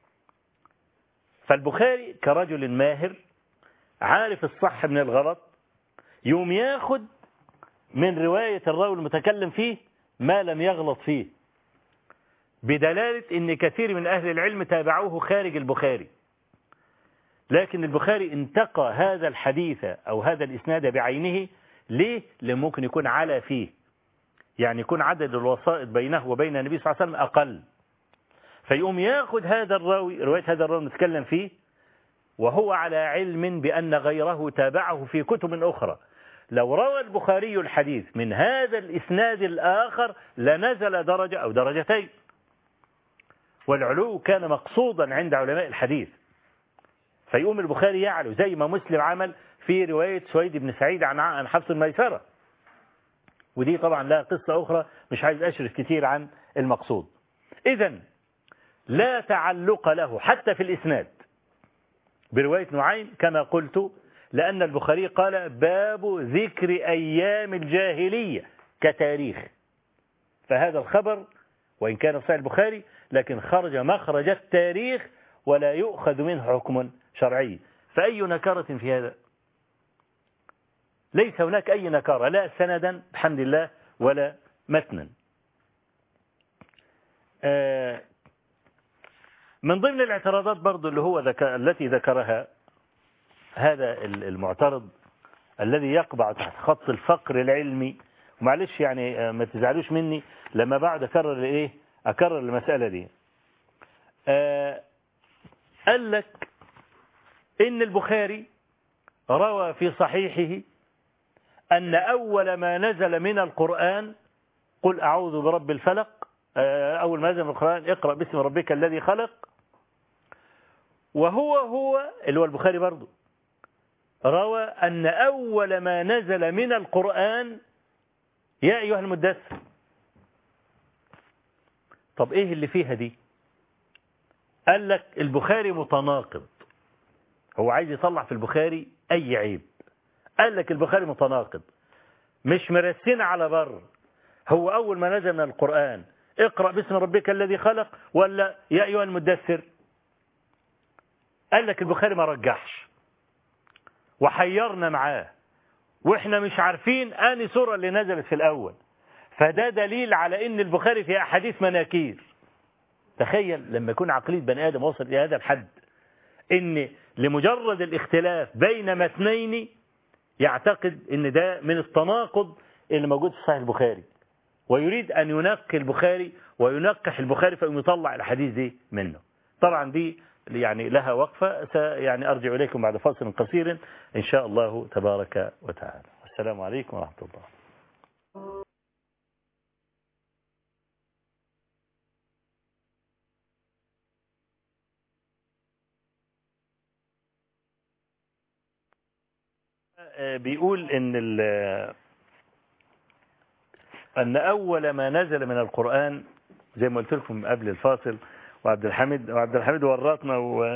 فالبخاري كرجل ماهر عارف الصح من الغلط يوم ياخد من رواية الراوي المتكلم فيه ما لم يغلط فيه بدلالة ان كثير من اهل العلم تابعوه خارج البخاري لكن البخاري انتقى هذا الحديث او هذا الاسناد بعينه ليه لان ممكن يكون على فيه يعني يكون عدد الوسائط بينه وبين النبي صلى الله عليه وسلم اقل فيقوم ياخد هذا الراوي رواية هذا الراوي المتكلم فيه وهو على علم بأن غيره تابعه في كتب أخرى لو روى البخاري الحديث من هذا الإسناد الآخر لنزل درجة أو درجتين والعلو كان مقصودا عند علماء الحديث فيقوم البخاري يعلو زي ما مسلم عمل في رواية سويد بن سعيد عن عن حفص الميسرة ودي طبعا لها قصة أخرى مش عايز أشرف كتير عن المقصود إذا لا تعلق له حتى في الإسناد برواية نعيم كما قلت لأن البخاري قال باب ذكر أيام الجاهلية كتاريخ فهذا الخبر وإن كان في صحيح البخاري لكن خرج مخرج التاريخ ولا يؤخذ منه حكم شرعي فأي نكارة في هذا ليس هناك أي نكارة لا سندا بحمد الله ولا متنا من ضمن الاعتراضات برضو اللي هو ذكر التي ذكرها هذا المعترض الذي يقبع تحت خط الفقر العلمي ومعلش يعني ما تزعلوش مني لما بعد أكرر إيه أكرر المسألة دي آه قال لك إن البخاري روى في صحيحه أن أول ما نزل من القرآن قل أعوذ برب الفلق أول ما نزل من القرآن اقرأ باسم ربك الذي خلق وهو هو اللي هو البخاري برضه روى أن أول ما نزل من القرآن يا أيها المدثر طب إيه اللي فيها دي قال لك البخاري متناقض هو عايز يطلع في البخاري أي عيب قال لك البخاري متناقض مش مرسين على بر هو أول ما نزل من القرآن اقرأ باسم ربك الذي خلق ولا يا أيها المدثر قال لك البخاري ما رجحش وحيرنا معاه واحنا مش عارفين اني سورة اللي نزلت في الاول فده دليل على ان البخاري في احاديث مناكير تخيل لما يكون عقلية بني ادم وصل الى هذا الحد ان لمجرد الاختلاف بين متنين يعتقد ان ده من التناقض اللي موجود في صحيح البخاري ويريد ان ينقي البخاري وينقح البخاري فيقوم يطلع الحديث دي منه طبعا دي يعني لها وقفة يعني أرجع إليكم بعد فاصل قصير إن شاء الله تبارك وتعالى السلام عليكم ورحمة الله بيقول ان ان اول ما نزل من القرآن زي ما قلت لكم قبل الفاصل وعبد الحميد وعبد الحميد ورطنا و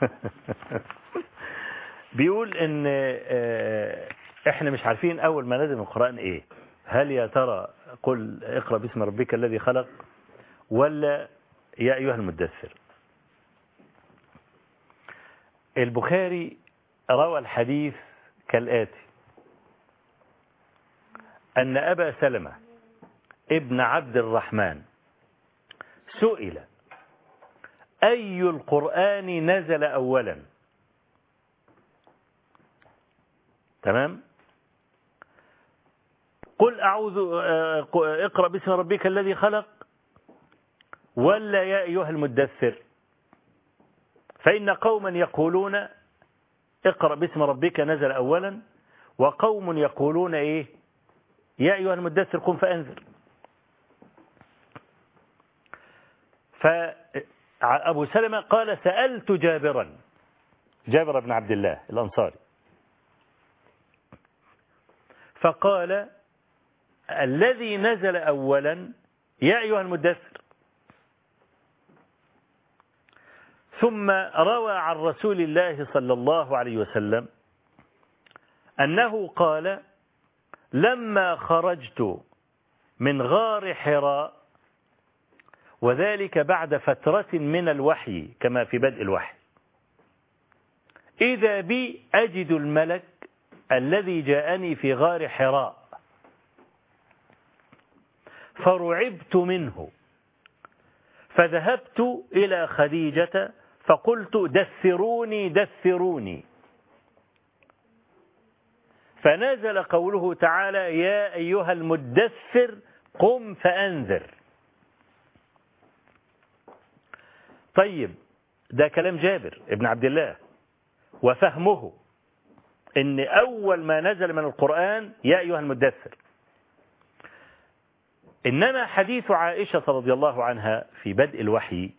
بيقول ان احنا مش عارفين اول ما نزل من القرآن ايه هل يا ترى قل اقرأ باسم ربك الذي خلق ولا يا ايها المدثر البخاري روى الحديث كالآتي أن أبا سلمة ابن عبد الرحمن سئل أي القرآن نزل أولا تمام قل أعوذ اقرأ باسم ربك الذي خلق ولا يا أيها المدثر فإن قوما يقولون اقرأ باسم ربك نزل أولا وقوم يقولون إيه يا أيها المدثر قم فأنذر فأبو سلمة قال سألت جابرا جابر بن عبد الله الأنصاري فقال الذي نزل أولا يا أيها المدثر ثم روى عن رسول الله صلى الله عليه وسلم أنه قال لما خرجت من غار حراء وذلك بعد فترة من الوحي كما في بدء الوحي إذا بي أجد الملك الذي جاءني في غار حراء فرعبت منه فذهبت إلى خديجة فقلت دثروني دثروني فنزل قوله تعالى يا أيها المدثر قم فأنذر طيب ده كلام جابر ابن عبد الله وفهمه ان أول ما نزل من القرآن يا أيها المدثر إنما حديث عائشة رضي الله عنها في بدء الوحي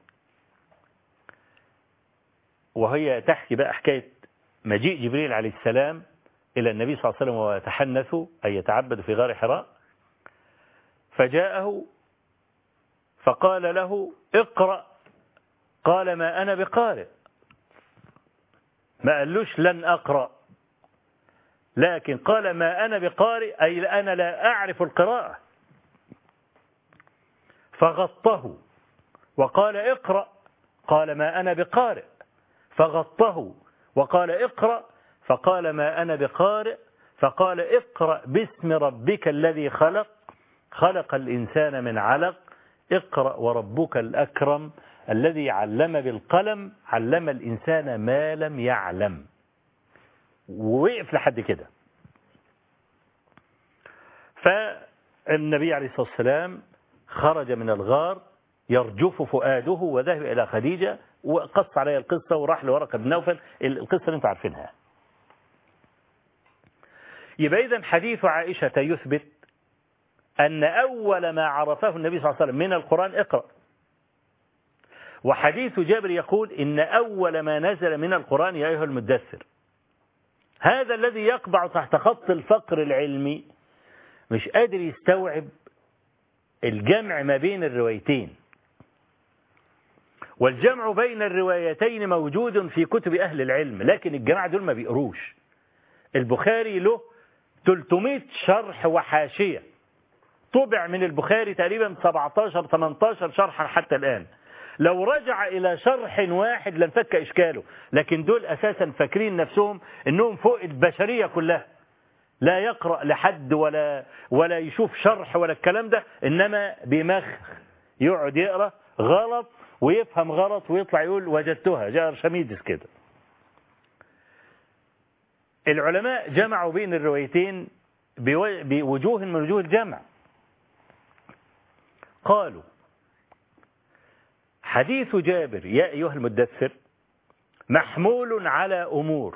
وهي تحكي بقى حكاية مجيء جبريل عليه السلام إلى النبي صلى الله عليه وسلم ويتحنث أي يتعبد في غار حراء فجاءه فقال له اقرأ قال ما أنا بقارئ ما قالوش لن أقرأ لكن قال ما أنا بقارئ أي أنا لا أعرف القراءة فغطه وقال اقرأ قال ما أنا بقارئ فغطه وقال اقرأ فقال ما أنا بقارئ فقال اقرأ باسم ربك الذي خلق خلق الإنسان من علق اقرأ وربك الأكرم الذي علم بالقلم علم الإنسان ما لم يعلم ووقف لحد كده فالنبي عليه الصلاة والسلام خرج من الغار يرجف فؤاده وذهب إلى خديجة وقص عليها القصة وراح لورقة بن نوفل القصة اللي انتم عارفينها يبقى إذا حديث عائشة يثبت أن أول ما عرفه النبي صلى الله عليه وسلم من القرآن اقرأ وحديث جابر يقول إن أول ما نزل من القرآن يا أيها المدثر هذا الذي يقبع تحت خط الفقر العلمي مش قادر يستوعب الجمع ما بين الروايتين والجمع بين الروايتين موجود في كتب أهل العلم لكن الجماعة دول ما بيقروش البخاري له 300 شرح وحاشية طبع من البخاري تقريبا 17 18 شرحا حتى الآن لو رجع إلى شرح واحد لانفك إشكاله لكن دول أساسا فاكرين نفسهم أنهم فوق البشرية كلها لا يقرأ لحد ولا ولا يشوف شرح ولا الكلام ده إنما بمخ يقعد يقرأ غلط ويفهم غلط ويطلع يقول وجدتها جاء أرشميدس كده العلماء جمعوا بين الروايتين بو- بوجوه من وجوه الجمع قالوا حديث جابر يا أيها المدثر محمول على أمور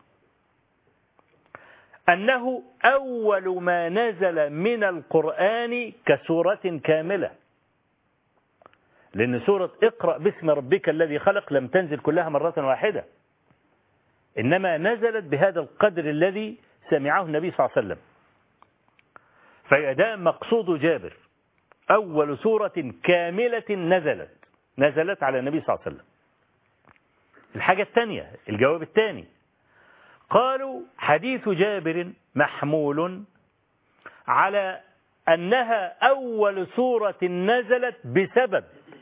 أنه أول ما نزل من القرآن كسورة كاملة لأن سورة اقرأ باسم ربك الذي خلق لم تنزل كلها مرة واحدة إنما نزلت بهذا القدر الذي سمعه النبي صلى الله عليه وسلم فده مقصود جابر أول سورة كاملة نزلت نزلت على النبي صلى الله عليه وسلم الحاجة الثانية الجواب الثاني قالوا حديث جابر محمول على أنها أول سورة نزلت بسبب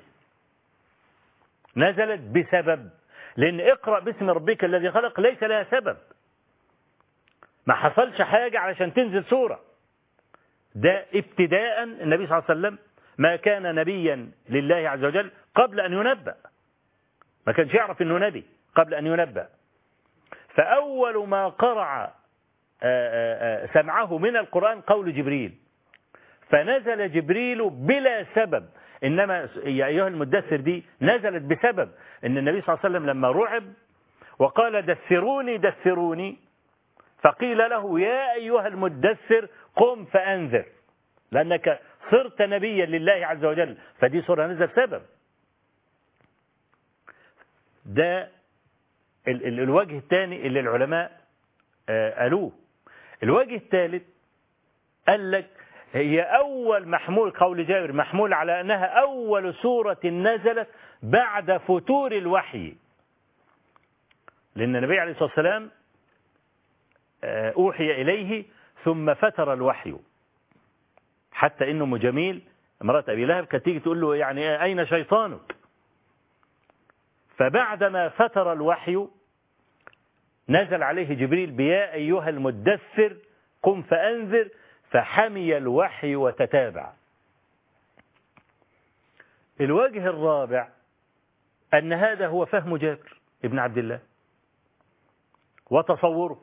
نزلت بسبب لأن اقرأ باسم ربك الذي خلق ليس لها سبب ما حصلش حاجة علشان تنزل سورة ده ابتداء النبي صلى الله عليه وسلم ما كان نبيا لله عز وجل قبل أن ينبأ ما كانش يعرف أنه نبي قبل أن ينبأ فأول ما قرع آه، آه، آه، سمعه من القرآن قول جبريل فنزل جبريل بلا سبب إنما يا أيها المدثر دي نزلت بسبب إن النبي صلى الله عليه وسلم لما رعب وقال دثروني دثروني فقيل له يا أيها المدثر قم فأنذر لأنك صرت نبيا لله عز وجل فدي سورة نزل سبب ده ال ال الوجه الثاني اللي العلماء آه قالوه الوجه الثالث قال لك هي أول محمول قول جابر محمول على أنها أول سورة نزلت بعد فتور الوحي لأن النبي عليه الصلاة والسلام آه، أوحي إليه ثم فتر الوحي حتى إنه أم جميل امرأة أبي لهب كانت تيجي تقول له يعني أين شيطانك فبعدما فتر الوحي نزل عليه جبريل بيا أيها المدثر قم فأنذر فحمي الوحي وتتابع الوجه الرابع أن هذا هو فهم جابر ابن عبد الله وتصوره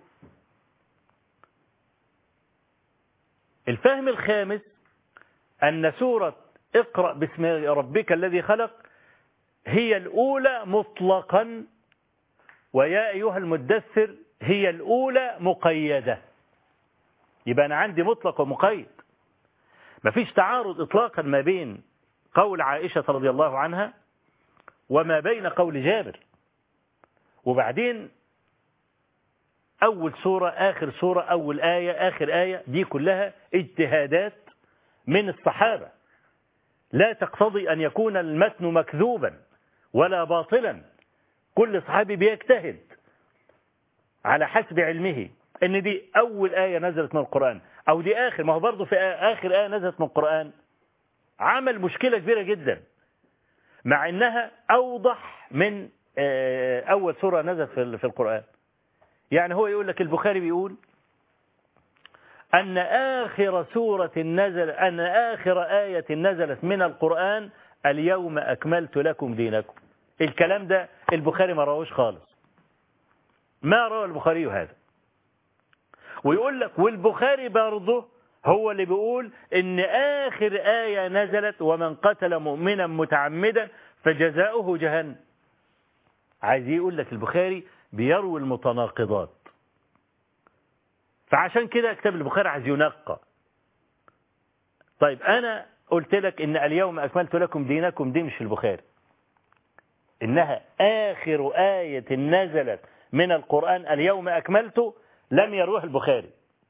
الفهم الخامس أن سورة اقرأ باسم ربك الذي خلق هي الأولى مطلقا ويا أيها المدثر هي الأولى مقيدة يبقى أنا عندي مطلق ومقيد مفيش تعارض إطلاقا ما بين قول عائشة رضي الله عنها وما بين قول جابر وبعدين أول سورة آخر سورة أول آية آخر آية دي كلها اجتهادات من الصحابة لا تقتضي أن يكون المتن مكذوبا ولا باطلا كل صحابي بيجتهد على حسب علمه ان دي اول آية نزلت من القرآن او دي اخر ما هو برضه في اخر آية نزلت من القرآن عمل مشكلة كبيرة جدا مع انها اوضح من اول سورة نزلت في القرآن يعني هو يقول لك البخاري بيقول أن آخر سورة نزل أن آخر آية نزلت من القرآن اليوم أكملت لكم دينكم الكلام ده البخاري ما راهوش خالص ما روى البخاري هذا ويقول لك والبخاري برضه هو اللي بيقول ان آخر آية نزلت ومن قتل مؤمنا متعمدا فجزاؤه جهنم عايز يقول لك البخاري بيروي المتناقضات فعشان كده كتاب البخاري عايز ينقى طيب أنا قلت لك إن اليوم أكملت لكم دينكم دي مش في البخاري إنها آخر آية نزلت من القرآن اليوم أكملت لم يروه البخاري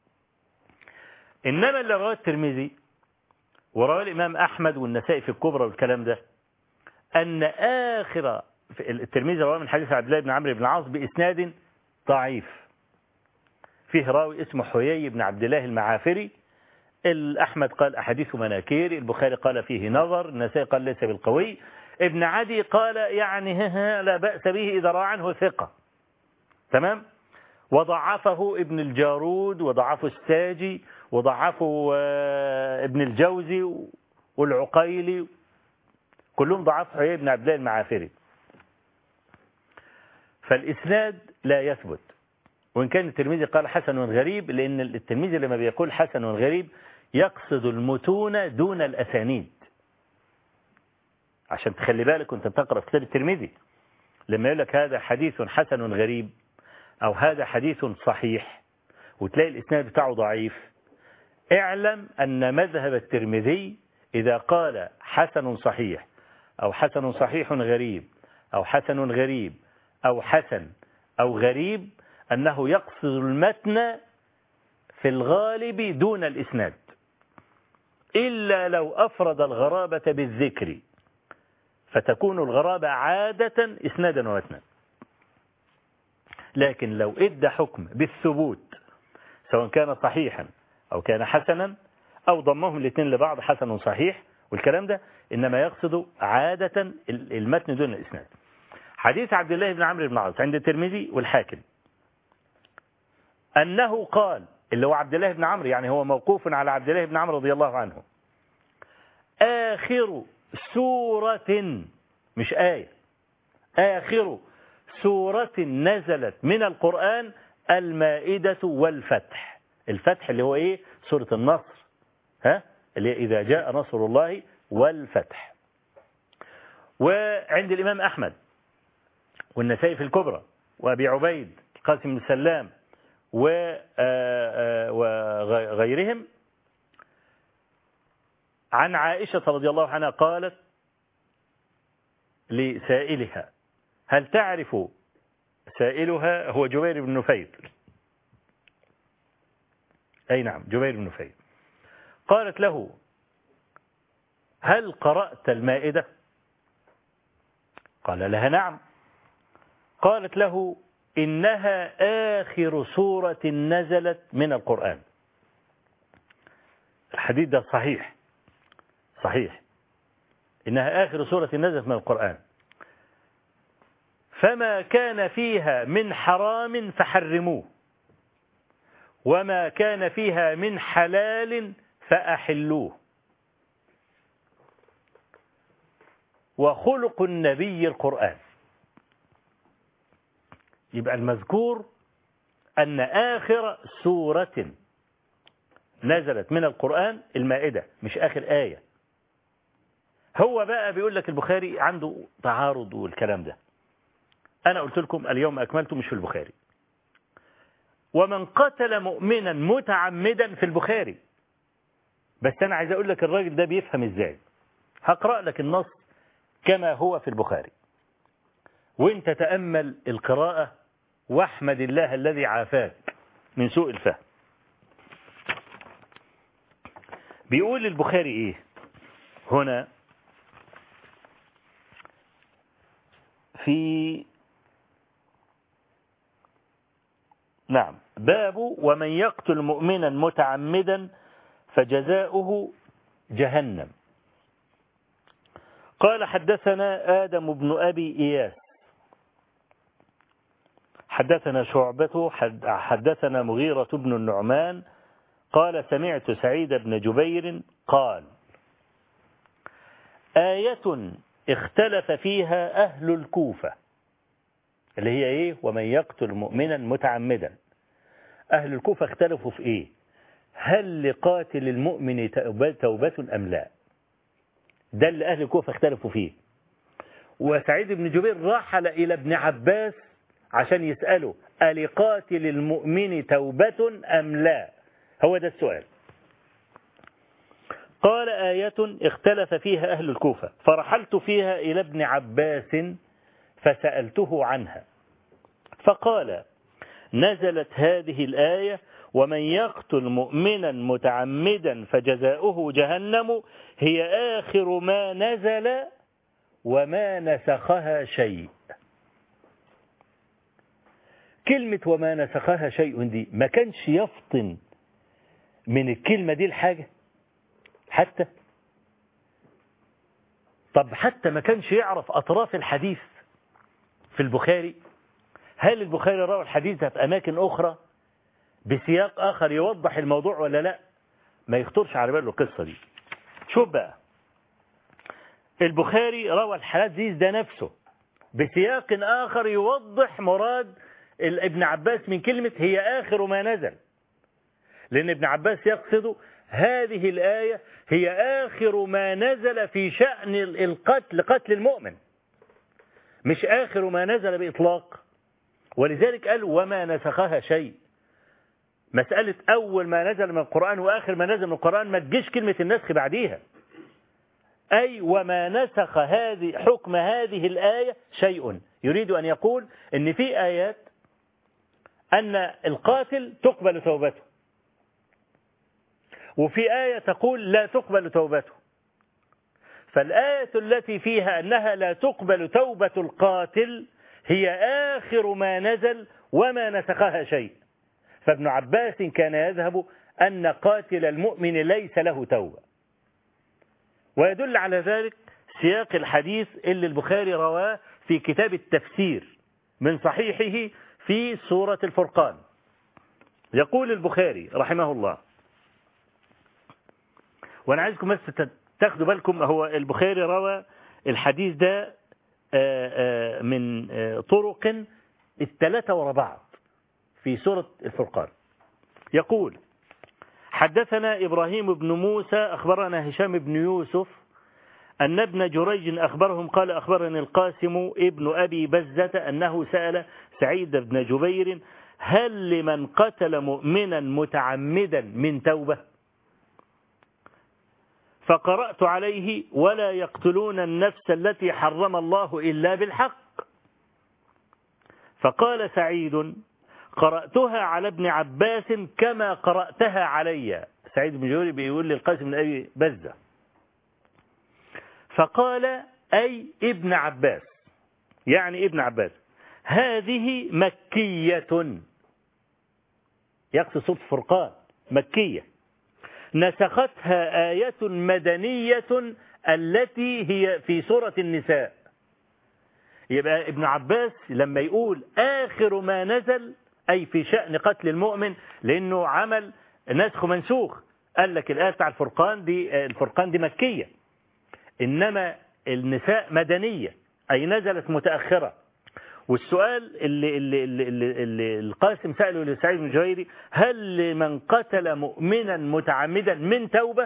إنما اللي رواه الترمذي ورواه الإمام أحمد والنسائي في الكبرى والكلام ده أن آخر الترمذي رواه من حديث عبد الله بن عمرو بن العاص بإسناد ضعيف فيه راوي اسمه حيي بن عبد الله المعافري الأحمد قال أحاديث مناكير البخاري قال فيه نظر النسائي قال ليس بالقوي ابن عدي قال يعني لا بأس به إذا رأى عنه ثقة تمام وضعفه ابن الجارود وضعفه الساجي وضعفه ابن الجوزي والعقيلي كلهم ضعف حيي بن عبد الله المعافري فالإسناد لا يثبت وإن كان الترمذي قال حسن غريب لأن الترمذي لما بيقول حسن غريب يقصد المتون دون الأسانيد عشان تخلي بالك وانت بتقرأ في كتاب الترمذي لما يقول لك هذا حديث حسن غريب أو هذا حديث صحيح وتلاقي الإسناد بتاعه ضعيف اعلم أن مذهب الترمذي إذا قال حسن صحيح أو حسن صحيح غريب أو حسن غريب أو حسن أو غريب أنه يقصد المتن في الغالب دون الإسناد إلا لو أفرد الغرابة بالذكر فتكون الغرابة عادة إسنادا ومتنا لكن لو ادى حكم بالثبوت سواء كان صحيحا أو كان حسنا أو ضمهم الاثنين لبعض حسن صحيح والكلام ده إنما يقصد عادة المتن دون الإسناد حديث عبد الله بن عمرو بن العاص عند الترمذي والحاكم أنه قال اللي هو عبد الله بن عمرو يعني هو موقوف على عبد الله بن عمرو رضي الله عنه آخر سورة مش آية آخر سورة نزلت من القرآن المائدة والفتح الفتح اللي هو إيه سورة النصر ها اللي إذا جاء نصر الله والفتح وعند الإمام أحمد والنسائي في الكبرى وأبي عبيد قاسم بن سلام وغيرهم عن عائشة رضي الله عنها قالت لسائلها هل تعرف سائلها هو جبير بن نفير أي نعم جبير بن نفير قالت له هل قرأت المائدة قال لها نعم قالت له إنها آخر سورة نزلت من القرآن الحديث ده صحيح صحيح إنها آخر سورة نزلت من القرآن فما كان فيها من حرام فحرموه وما كان فيها من حلال فأحلوه وخلق النبي القرآن يبقى المذكور أن آخر سورة نزلت من القرآن المائدة مش آخر آية هو بقى بيقول لك البخاري عنده تعارض والكلام ده أنا قلت لكم اليوم أكملت مش في البخاري ومن قتل مؤمنا متعمدا في البخاري بس أنا عايز أقول لك الراجل ده بيفهم إزاي هقرأ لك النص كما هو في البخاري وانت تأمل القراءة واحمد الله الذي عافاك من سوء الفهم بيقول البخاري ايه هنا في نعم باب ومن يقتل مؤمنا متعمدا فجزاؤه جهنم قال حدثنا آدم بن أبي إياس حدثنا شعبة حدثنا مغيرة بن النعمان قال سمعت سعيد بن جبير قال آية اختلف فيها أهل الكوفة اللي هي إيه ومن يقتل مؤمنا متعمدا أهل الكوفة اختلفوا في إيه هل لقاتل المؤمن توبة أم لا ده اللي أهل الكوفة اختلفوا فيه وسعيد بن جبير رحل إلى ابن عباس عشان يسأله ألقاتل المؤمن توبة أم لا هو ده السؤال قال آية اختلف فيها أهل الكوفة فرحلت فيها إلى ابن عباس فسألته عنها فقال نزلت هذه الآية ومن يقتل مؤمنا متعمدا فجزاؤه جهنم هي آخر ما نزل وما نسخها شيء كلمة وما نسخها شيء دي ما كانش يفطن من الكلمة دي الحاجة حتى طب حتى ما كانش يعرف أطراف الحديث في البخاري هل البخاري روى الحديث ده في أماكن أخرى بسياق آخر يوضح الموضوع ولا لا ما يخطرش على باله القصة دي شوف بقى البخاري روى الحديث ده نفسه بسياق آخر يوضح مراد ابن عباس من كلمة هي آخر ما نزل لأن ابن عباس يقصد هذه الآية هي آخر ما نزل في شأن القتل قتل المؤمن مش آخر ما نزل بإطلاق ولذلك قال وما نسخها شيء مسألة أول ما نزل من القرآن وآخر ما نزل من القرآن ما تجيش كلمة النسخ بعديها أي وما نسخ هذه حكم هذه الآية شيء يريد أن يقول أن في آيات أن القاتل تقبل توبته وفي آية تقول لا تقبل توبته فالآية التي فيها أنها لا تقبل توبة القاتل هي آخر ما نزل وما نسخها شيء فابن عباس كان يذهب أن قاتل المؤمن ليس له توبة ويدل على ذلك سياق الحديث اللي البخاري رواه في كتاب التفسير من صحيحه في سورة الفرقان يقول البخاري رحمه الله وانا عايزكم بس تاخدوا بالكم هو البخاري روى الحديث ده من طرق الثلاثة ورا بعض في سورة الفرقان يقول حدثنا إبراهيم بن موسى أخبرنا هشام بن يوسف أن ابن جريج أخبرهم قال أخبرني القاسم ابن أبي بزة أنه سأل سعيد بن جبير هل لمن قتل مؤمنا متعمدا من توبة فقرأت عليه ولا يقتلون النفس التي حرم الله إلا بالحق فقال سعيد قرأتها على ابن عباس كما قرأتها علي سعيد بن جوري بيقول للقاسم بن أبي بزة فقال أي ابن عباس يعني ابن عباس هذه مكية يقصد صوت فرقان مكية نسختها آية مدنية التي هي في سورة النساء يبقى ابن عباس لما يقول آخر ما نزل أي في شأن قتل المؤمن لأنه عمل نسخ منسوخ قال لك الآية بتاع الفرقان دي الفرقان دي مكية إنما النساء مدنية أي نزلت متأخرة والسؤال اللي, اللي, اللي, اللي, اللي القاسم سأله لسعيد بن جويري هل لمن قتل مؤمنا متعمدا من توبة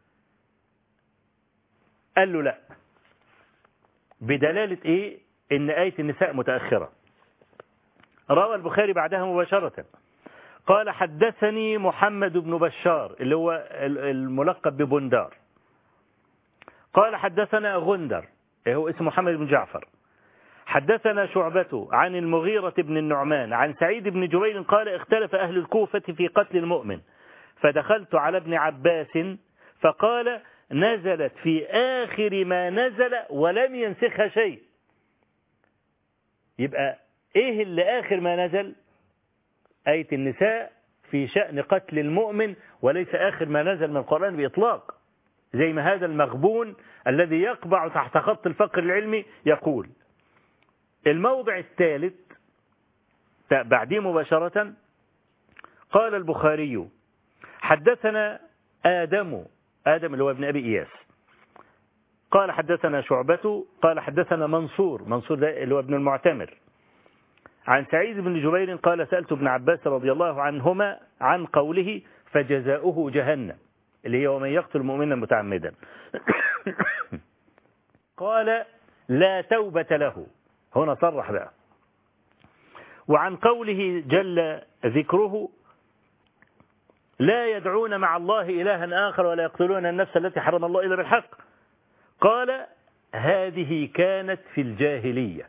قال له لا بدلالة ايه ان آية النساء متأخرة روى البخاري بعدها مباشرة قال حدثني محمد بن بشار اللي هو الملقب ببندار قال حدثنا غندر هو اسمه محمد بن جعفر حدثنا شعبة عن المغيرة بن النعمان عن سعيد بن جبير قال اختلف أهل الكوفة في قتل المؤمن فدخلت على ابن عباس فقال نزلت في آخر ما نزل ولم ينسخها شيء يبقى ايه اللي آخر ما نزل آية النساء في شأن قتل المؤمن وليس آخر ما نزل من القرآن بإطلاق زي ما هذا المغبون الذي يقبع تحت خط الفقر العلمي يقول الموضع الثالث بعديه مباشرة قال البخاري حدثنا آدم آدم اللي هو ابن أبي إياس قال حدثنا شعبة قال حدثنا منصور منصور ده اللي هو ابن المعتمر عن سعيد بن جبير قال سألت ابن عباس رضي الله عنهما عن قوله فجزاؤه جهنم اللي هي ومن يقتل مؤمنا متعمدا قال لا توبة له هنا صرح بقى وعن قوله جل ذكره لا يدعون مع الله إلها آخر ولا يقتلون النفس التي حرم الله إلا بالحق قال هذه كانت في الجاهلية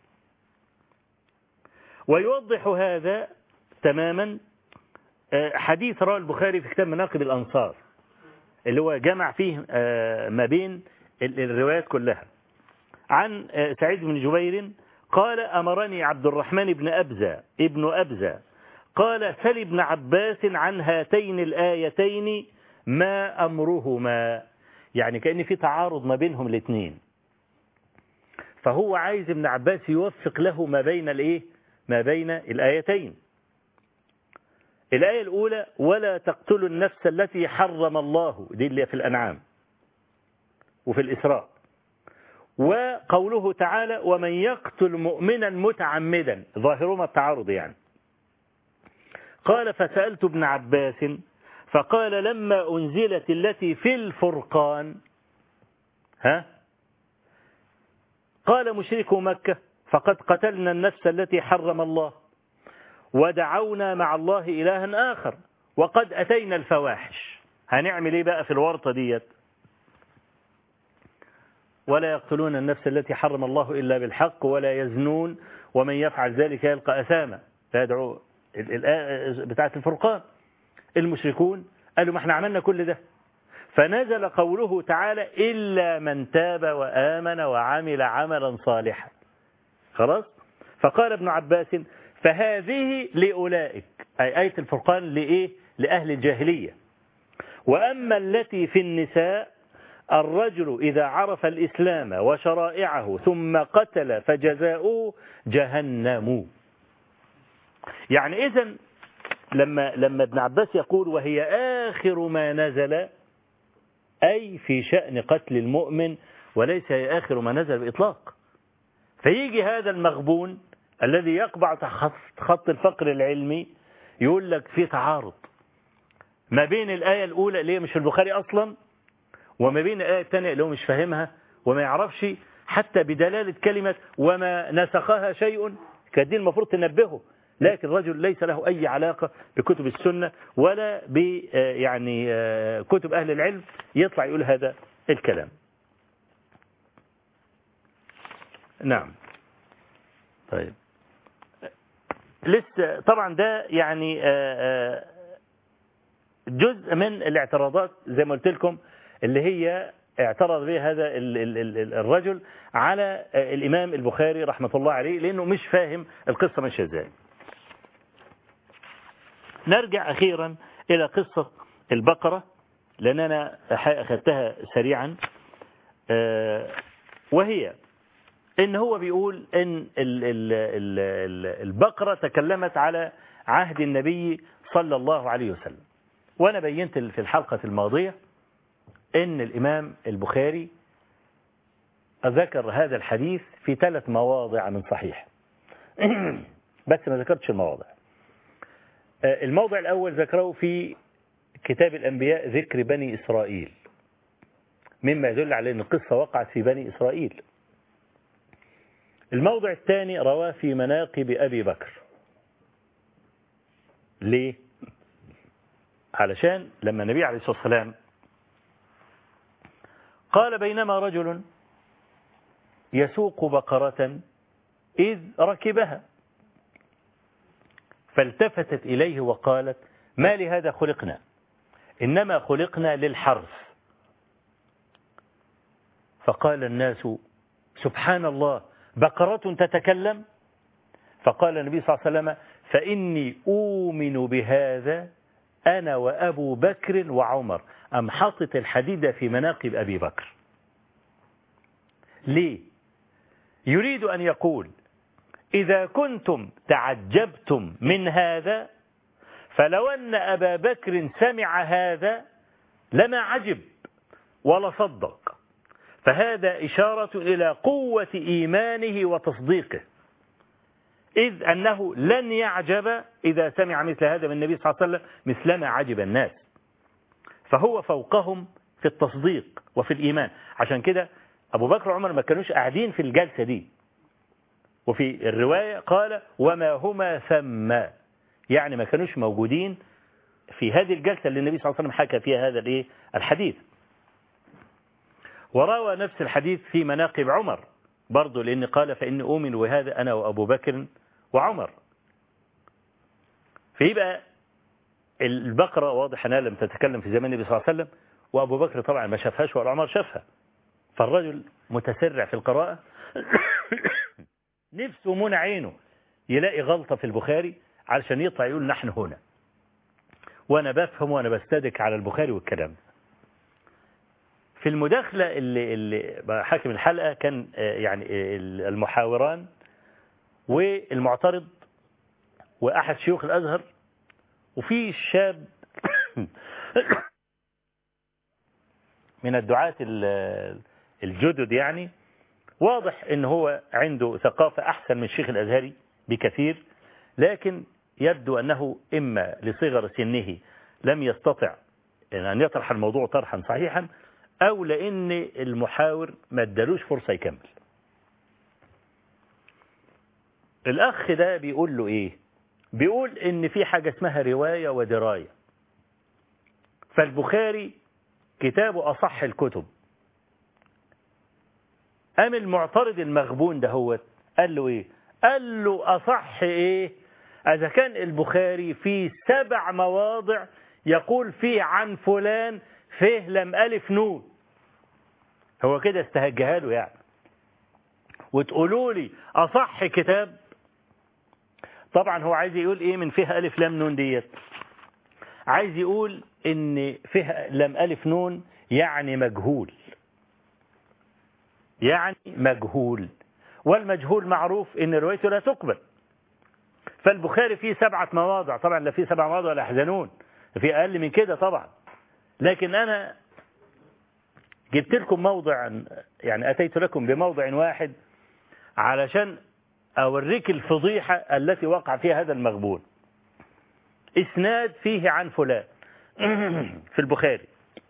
ويوضح هذا تماما حديث رواه البخاري في كتاب مناقب الأنصار اللي هو جمع فيه ما بين الروايات كلها عن سعيد بن جبير قال أمرني عبد الرحمن بن أبزة ابن أبزة قال سل ابن عباس عن هاتين الآيتين ما أمرهما يعني كأن في تعارض ما بينهم الاثنين فهو عايز ابن عباس يوفق له ما بين الايه ما بين الآيتين الآية الأولى ولا تقتلوا النفس التي حرم الله دي اللي في الأنعام وفي الإسراء وقوله تعالى ومن يقتل مؤمنا متعمدا ظاهرهما التعارض يعني قال فسألت ابن عباس فقال لما أنزلت التي في الفرقان ها قال مشرك مكة فقد قتلنا النفس التي حرم الله ودعونا مع الله إلها آخر وقد أتينا الفواحش هنعمل إيه بقى في الورطة ديت ولا يقتلون النفس التي حرم الله إلا بالحق ولا يزنون ومن يفعل ذلك يلقى أثاما فيدعو بتاعة الفرقان المشركون قالوا ما احنا عملنا كل ده فنزل قوله تعالى إلا من تاب وآمن وعمل عملا صالحا خلاص فقال ابن عباس فهذه لأولئك أي آية الفرقان لإيه لأهل الجاهلية وأما التي في النساء الرجل إذا عرف الإسلام وشرائعه ثم قتل فجزاؤه جهنم يعني إذا لما لما ابن عباس يقول وهي آخر ما نزل أي في شأن قتل المؤمن وليس هي آخر ما نزل بإطلاق فيجي هذا المغبون الذي يقبع تحت خط الفقر العلمي يقول لك في تعارض ما بين الآية الأولى اللي هي مش في البخاري أصلا وما بين الآية الثانية اللي هو مش فاهمها وما يعرفش حتى بدلالة كلمة وما نسخها شيء كانت دي المفروض تنبهه لكن الرجل ليس له أي علاقة بكتب السنة ولا ب يعني كتب أهل العلم يطلع يقول هذا الكلام نعم طيب لسه طبعا ده يعني جزء من الاعتراضات زي ما قلت لكم اللي هي اعترض بها هذا الرجل على الإمام البخاري رحمة الله عليه لأنه مش فاهم القصة ماشيه ازاي نرجع أخيرا إلى قصة البقرة لأن أنا أخذتها سريعا وهي إن هو بيقول إن البقرة تكلمت على عهد النبي صلى الله عليه وسلم وأنا بينت في الحلقة الماضية إن الإمام البخاري ذكر هذا الحديث في ثلاث مواضع من صحيح بس ما ذكرتش المواضع الموضع الأول ذكره في كتاب الأنبياء ذكر بني إسرائيل مما يدل على أن القصة وقعت في بني إسرائيل الموضع الثاني رواه في مناقب أبي بكر ليه؟ علشان لما النبي عليه الصلاة والسلام قال بينما رجل يسوق بقرة إذ ركبها فالتفتت إليه وقالت ما لهذا خلقنا إنما خلقنا للحرث فقال الناس سبحان الله بقرة تتكلم فقال النبي صلى الله عليه وسلم فإني أؤمن بهذا أنا وأبو بكر وعمر أم حطت الحديد في مناقب أبي بكر ليه يريد أن يقول إذا كنتم تعجبتم من هذا فلو أن أبا بكر سمع هذا لما عجب ولا صدق فهذا إشارة إلى قوة إيمانه وتصديقه إذ أنه لن يعجب إذا سمع مثل هذا من النبي صلى الله عليه وسلم مثلما عجب الناس فهو فوقهم في التصديق وفي الإيمان عشان كده أبو بكر وعمر ما كانوش قاعدين في الجلسة دي وفي الرواية قال وما هما ثم يعني ما كانوش موجودين في هذه الجلسة اللي النبي صلى الله عليه وسلم حكى فيها هذا الايه الحديث وروى نفس الحديث في مناقب عمر برضه لأن قال فإني أؤمن وهذا أنا وأبو بكر وعمر فيبقى البقرة واضح أنها لم تتكلم في زمان النبي صلى الله عليه وسلم وأبو بكر طبعا ما شافهاش ولا عمر شافها فالرجل متسرع في القراءة نفسه منع عينه يلاقي غلطة في البخاري علشان يطلع يقول نحن هنا وأنا بفهم وأنا بستدك على البخاري والكلام في المداخلة اللي, اللي حاكم الحلقة كان يعني المحاوران والمعترض وأحد شيوخ الأزهر وفي شاب من الدعاة الجدد يعني واضح ان هو عنده ثقافة احسن من الشيخ الازهري بكثير لكن يبدو انه اما لصغر سنه لم يستطع ان يطرح الموضوع طرحا صحيحا او لان المحاور ما ادالوش فرصة يكمل الاخ ده بيقول له ايه بيقول ان في حاجة اسمها رواية ودراية فالبخاري كتابه اصح الكتب قام المعترض المغبون ده هو قال له ايه قال له اصح ايه اذا كان البخاري في سبع مواضع يقول فيه عن فلان فيه لم الف نون هو كده استهجها له يعني وتقولوا لي اصح كتاب طبعا هو عايز يقول ايه من فيها الف لام نون ديت عايز يقول ان فيها لم الف نون يعني مجهول يعني مجهول والمجهول معروف ان روايته لا تقبل فالبخاري فيه سبعة مواضع طبعا لا فيه سبع مواضع ولا يحزنون في اقل من كده طبعا لكن انا جبت لكم موضع يعني اتيت لكم بموضع واحد علشان اوريك الفضيحة التي وقع فيها هذا المغبون اسناد فيه عن فلان في البخاري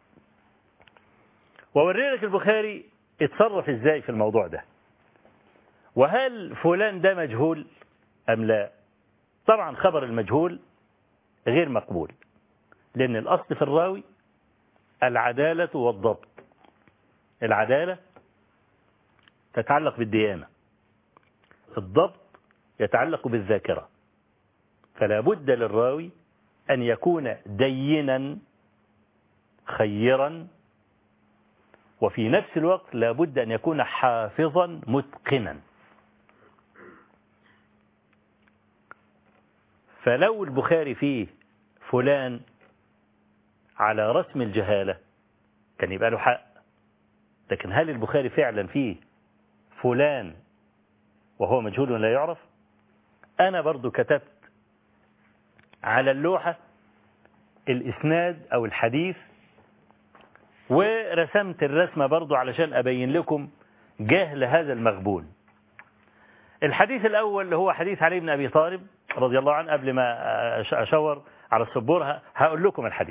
ووري لك البخاري اتصرف ازاي في الموضوع ده وهل فلان ده مجهول ام لا طبعا خبر المجهول غير مقبول لان الاصل في الراوي العدالة والضبط العدالة تتعلق بالديانة الضبط يتعلق بالذاكرة فلا بد للراوي أن يكون دينا خيرا وفي نفس الوقت لا بد أن يكون حافظا متقنا فلو البخاري فيه فلان على رسم الجهالة كان يبقى له حق لكن هل البخاري فعلا فيه فلان وهو مجهول لا يعرف أنا برضو كتبت على اللوحة الإسناد أو الحديث ورسمت الرسمة برضو علشان أبين لكم جهل هذا المغبون الحديث الأول اللي هو حديث علي بن أبي طالب رضي الله عنه قبل ما أشور على السبور هقول لكم الحديث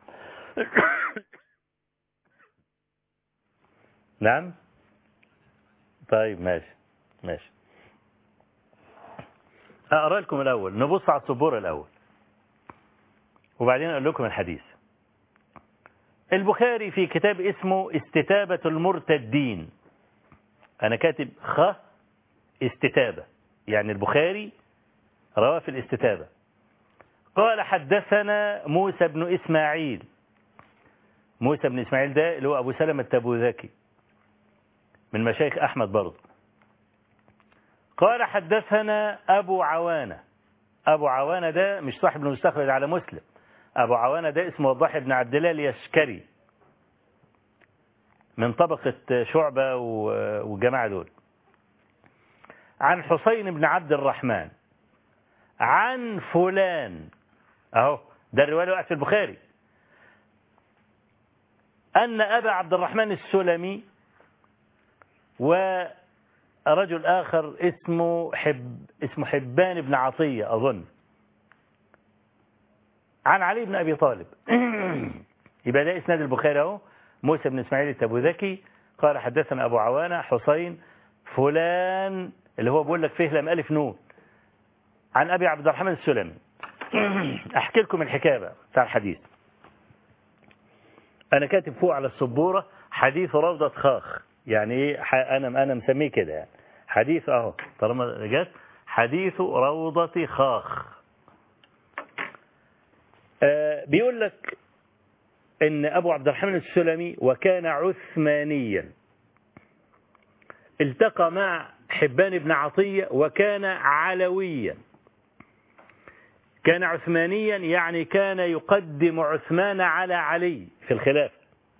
نعم طيب ماشي ماشي أقرأ لكم الأول نبص على السبورة الأول وبعدين أقول لكم الحديث البخاري في كتاب اسمه استتابة المرتدين أنا كاتب خ استتابة يعني البخاري رواه في الاستتابة قال حدثنا موسى بن إسماعيل موسى بن إسماعيل ده اللي هو أبو سلمة التبوذكي من مشايخ أحمد برضه قال حدثنا أبو عوانة أبو عوانة ده مش صاحب المستخرج على مسلم أبو عوانة ده اسمه وضاح بن عبد الله اليشكري من طبقة شعبة والجماعة دول عن حسين بن عبد الرحمن عن فلان أهو ده الرواية وقعت في البخاري أن أبا عبد الرحمن السلمي ورجل آخر اسمه حب اسمه حبان بن عطية أظن عن علي بن أبي طالب يبقى ده إسناد البخاري أهو موسى بن إسماعيل التبوذكي قال حدثنا أبو عوانة حسين فلان اللي هو بيقول لك فيه لم ألف نون عن أبي عبد الرحمن السلمي أحكي لكم الحكاية بتاع الحديث أنا كاتب فوق على السبورة حديث روضة خاخ يعني إيه أنا أنا مسميه كده يعني حديث أهو طالما جت حديث روضة خاخ آه بيقول لك ان ابو عبد الرحمن السلمي وكان عثمانيا التقى مع حبان بن عطية وكان علويا كان عثمانيا يعني كان يقدم عثمان على علي في الخلافة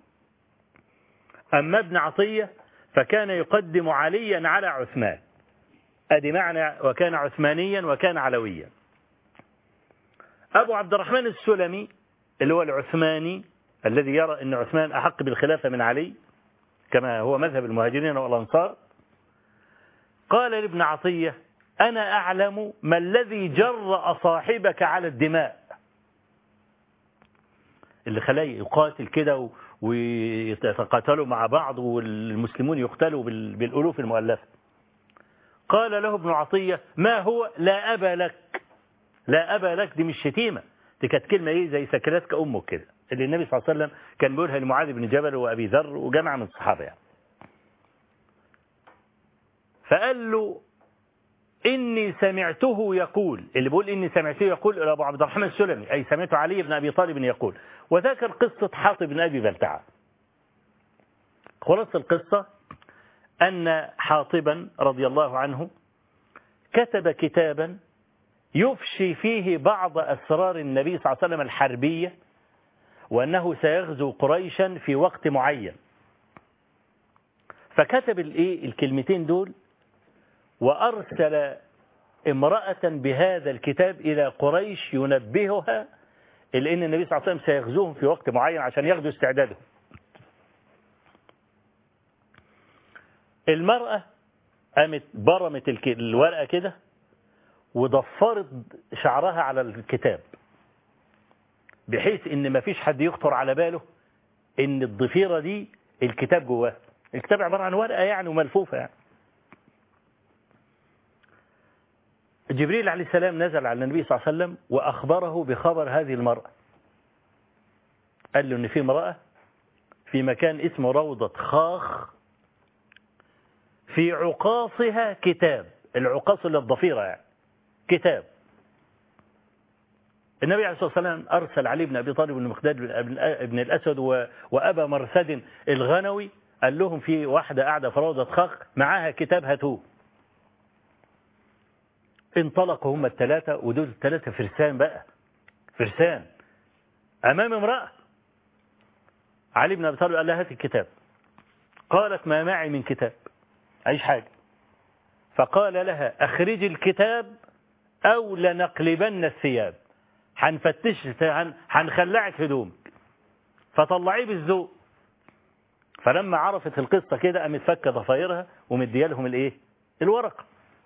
أما ابن عطية فكان يقدم عليا على عثمان أدي معنى وكان عثمانيا وكان علويا أبو عبد الرحمن السلمي اللي هو العثماني الذي يرى أن عثمان أحق بالخلافة من علي كما هو مذهب المهاجرين والأنصار قال لابن عطية أنا أعلم ما الذي جرأ صاحبك على الدماء اللي خلاه يقاتل كده و- ويتقاتلوا مع بعض والمسلمون يقتلوا بال- بالألوف المؤلفة قال له ابن عطية ما هو لا أبا لك لا أبا لك دي مش شتيمة دي كانت كلمة إيه زي سكرتك أمك كده اللي النبي صلى الله عليه وسلم كان بيقولها لمعاذ بن جبل وأبي ذر وجماعة من الصحابة يعني فقال له إني سمعته يقول اللي بيقول إني سمعته يقول إلى أبو عبد الرحمن السلمي أي سمعت علي بن أبي طالب يقول وذكر قصة حاطب بن أبي بلتعة خلاص القصة أن حاطبا رضي الله عنه كتب كتابا يفشي فيه بعض أسرار النبي صلى الله عليه وسلم الحربية وأنه سيغزو قريشا في وقت معين فكتب الايه الكلمتين دول وأرسل امرأة بهذا الكتاب إلى قريش ينبهها إلى أن النبي صلى الله عليه وسلم سيغزوهم في وقت معين عشان ياخدوا استعدادهم المرأة قامت برمت الك- الورقة كده وضفرت شعرها على الكتاب بحيث ان مفيش حد يخطر على باله ان الضفيرة دي الكتاب جواه الكتاب عبارة عن ورقة يعني وملفوفة يعني جبريل عليه السلام نزل على النبي صلى الله عليه وسلم وأخبره بخبر هذه المرأة قال له ان في امرأة في مكان اسمه روضة خاخ في عقاصها كتاب العقاص اللي الضفيرة يعني كتاب النبي عليه الصلاة والسلام أرسل علي بن أبي طالب بن مقداد بن بن الأسود و- وأبا مرسد الغنوي قال لهم في واحدة قاعدة في روضة خاخ معاها كتاب هاتوه انطلقوا هم الثلاثة ودول الثلاثة فرسان بقى فرسان أمام امرأة علي بن أبي طالب قال لها هات الكتاب قالت ما معي من كتاب أيش حاجة فقال لها أخرجي الكتاب أو لنقلبن الثياب هنفتش هن- هنخلعك هدومك فطلعيه بالذوق فلما عرفت القصة كده قامت فك ضفايرها ومديالهم لهم الايه الورقة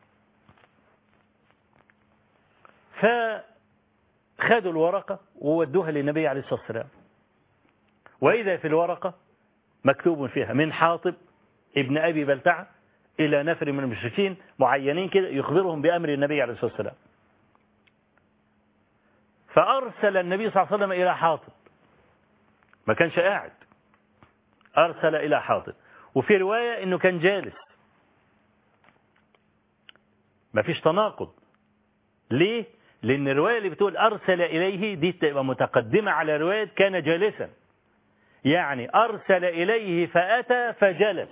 فخدوا الورقة وودوها للنبي عليه الصلاة والسلام وإذا في الورقة مكتوب فيها من حاطب ابن أبي بلتعة إلى نفر من المشركين معينين كده يخبرهم بأمر النبي عليه الصلاة والسلام فأرسل النبي صلى الله عليه وسلم إلى حاطب ما كانش قاعد أرسل إلى حاطب وفي رواية إنه كان جالس ما فيش تناقض ليه؟ لأن الرواية اللي بتقول أرسل إليه دي تبقى متقدمة على رواية كان جالسا يعني أرسل إليه فأتى فجلس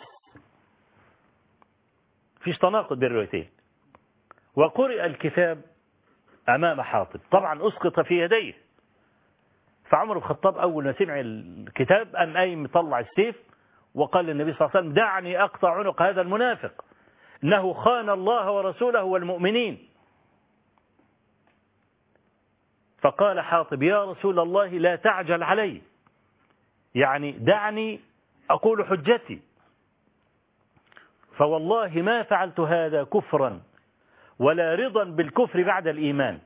فيش تناقض بين الروايتين وقرئ الكتاب أمام حاطب طبعا أسقط في يديه فعمر بن الخطاب أول ما سمع الكتاب قام قايم مطلع السيف وقال للنبي صلى الله عليه وسلم دعني أقطع عنق هذا المنافق إنه خان الله ورسوله والمؤمنين فقال حاطب يا رسول الله لا تعجل علي يعني دعني أقول حجتي فوالله ما فعلت هذا كفرا ولا رضا بالكفر بعد الإيمان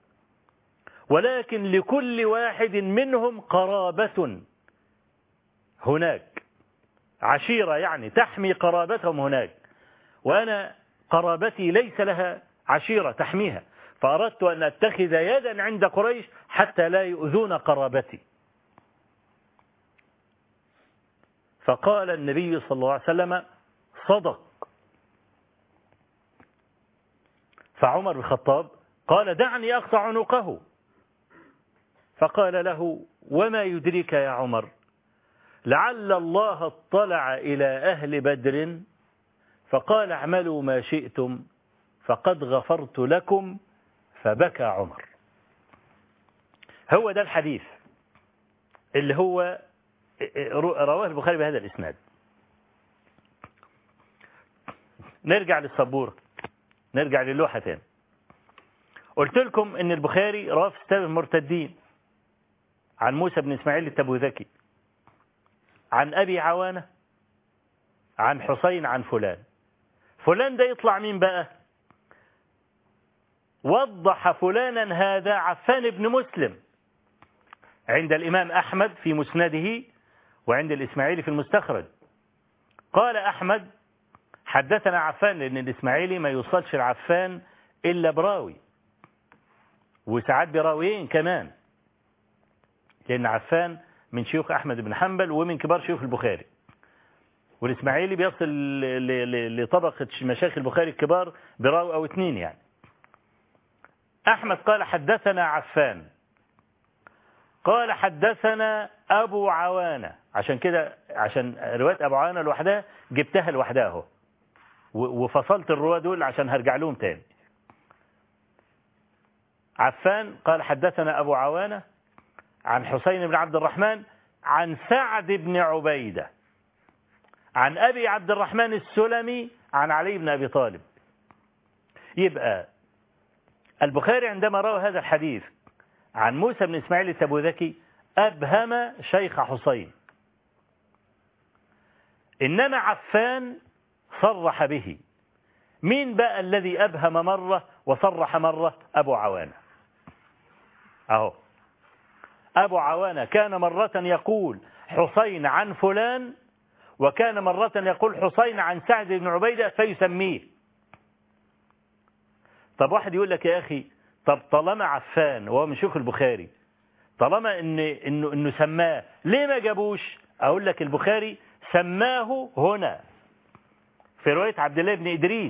ولكن لكل واحد منهم قرابة هناك عشيرة يعني تحمي قرابتهم هناك وأنا قرابتي ليس لها عشيرة تحميها فأردت أن أتخذ يدا عند قريش حتى لا يؤذون قرابتي فقال النبي صلى الله عليه وسلم صدق فعمر بن الخطاب قال دعني أقطع عنقه فقال له وما يدريك يا عمر لعل الله اطلع إلى أهل بدر فقال اعملوا ما شئتم فقد غفرت لكم فبكى عمر هو ده الحديث اللي هو رواه البخاري بهذا الإسناد نرجع للسبورة نرجع للوحة تاني قلت لكم ان البخاري رواه في كتاب المرتدين عن موسى بن اسماعيل التبوذكي عن ابي عوانه عن حسين عن فلان فلان ده يطلع مين بقى وضح فلانا هذا عفان بن مسلم عند الإمام أحمد في مسنده وعند الإسماعيلي في المستخرج قال أحمد حدثنا عفان لأن الإسماعيلي ما يوصلش العفان إلا براوي وساعات براويين كمان لأن عفان من شيوخ أحمد بن حنبل ومن كبار شيوخ البخاري والإسماعيلي بيصل لطبقة مشايخ البخاري الكبار براوي أو اثنين يعني أحمد قال حدثنا عفان قال حدثنا أبو عوانة عشان كده عشان رواية أبو عوانة لوحدها جبتها لوحدها اهو وفصلت الرواة دول عشان هرجع لهم تاني عفان قال حدثنا أبو عوانة عن حسين بن عبد الرحمن عن سعد بن عبيدة عن أبي عبد الرحمن السلمي عن علي بن أبي طالب يبقى البخاري عندما روى هذا الحديث عن موسى بن إسماعيل التبوذكي أبهم شيخ حسين إنما عفان صرح به مين بقى الذي أبهم مرة وصرح مرة أبو عوانة أهو أبو عوانة كان مرة يقول حسين عن فلان وكان مرة يقول حسين عن سعد بن عبيدة فيسميه طب واحد يقول لك يا أخي طب طالما عفان وهو من شيوخ البخاري طالما إن إنه إنه سماه ليه ما جابوش أقول لك البخاري سماه هنا في رواية عبد الله بن إدريس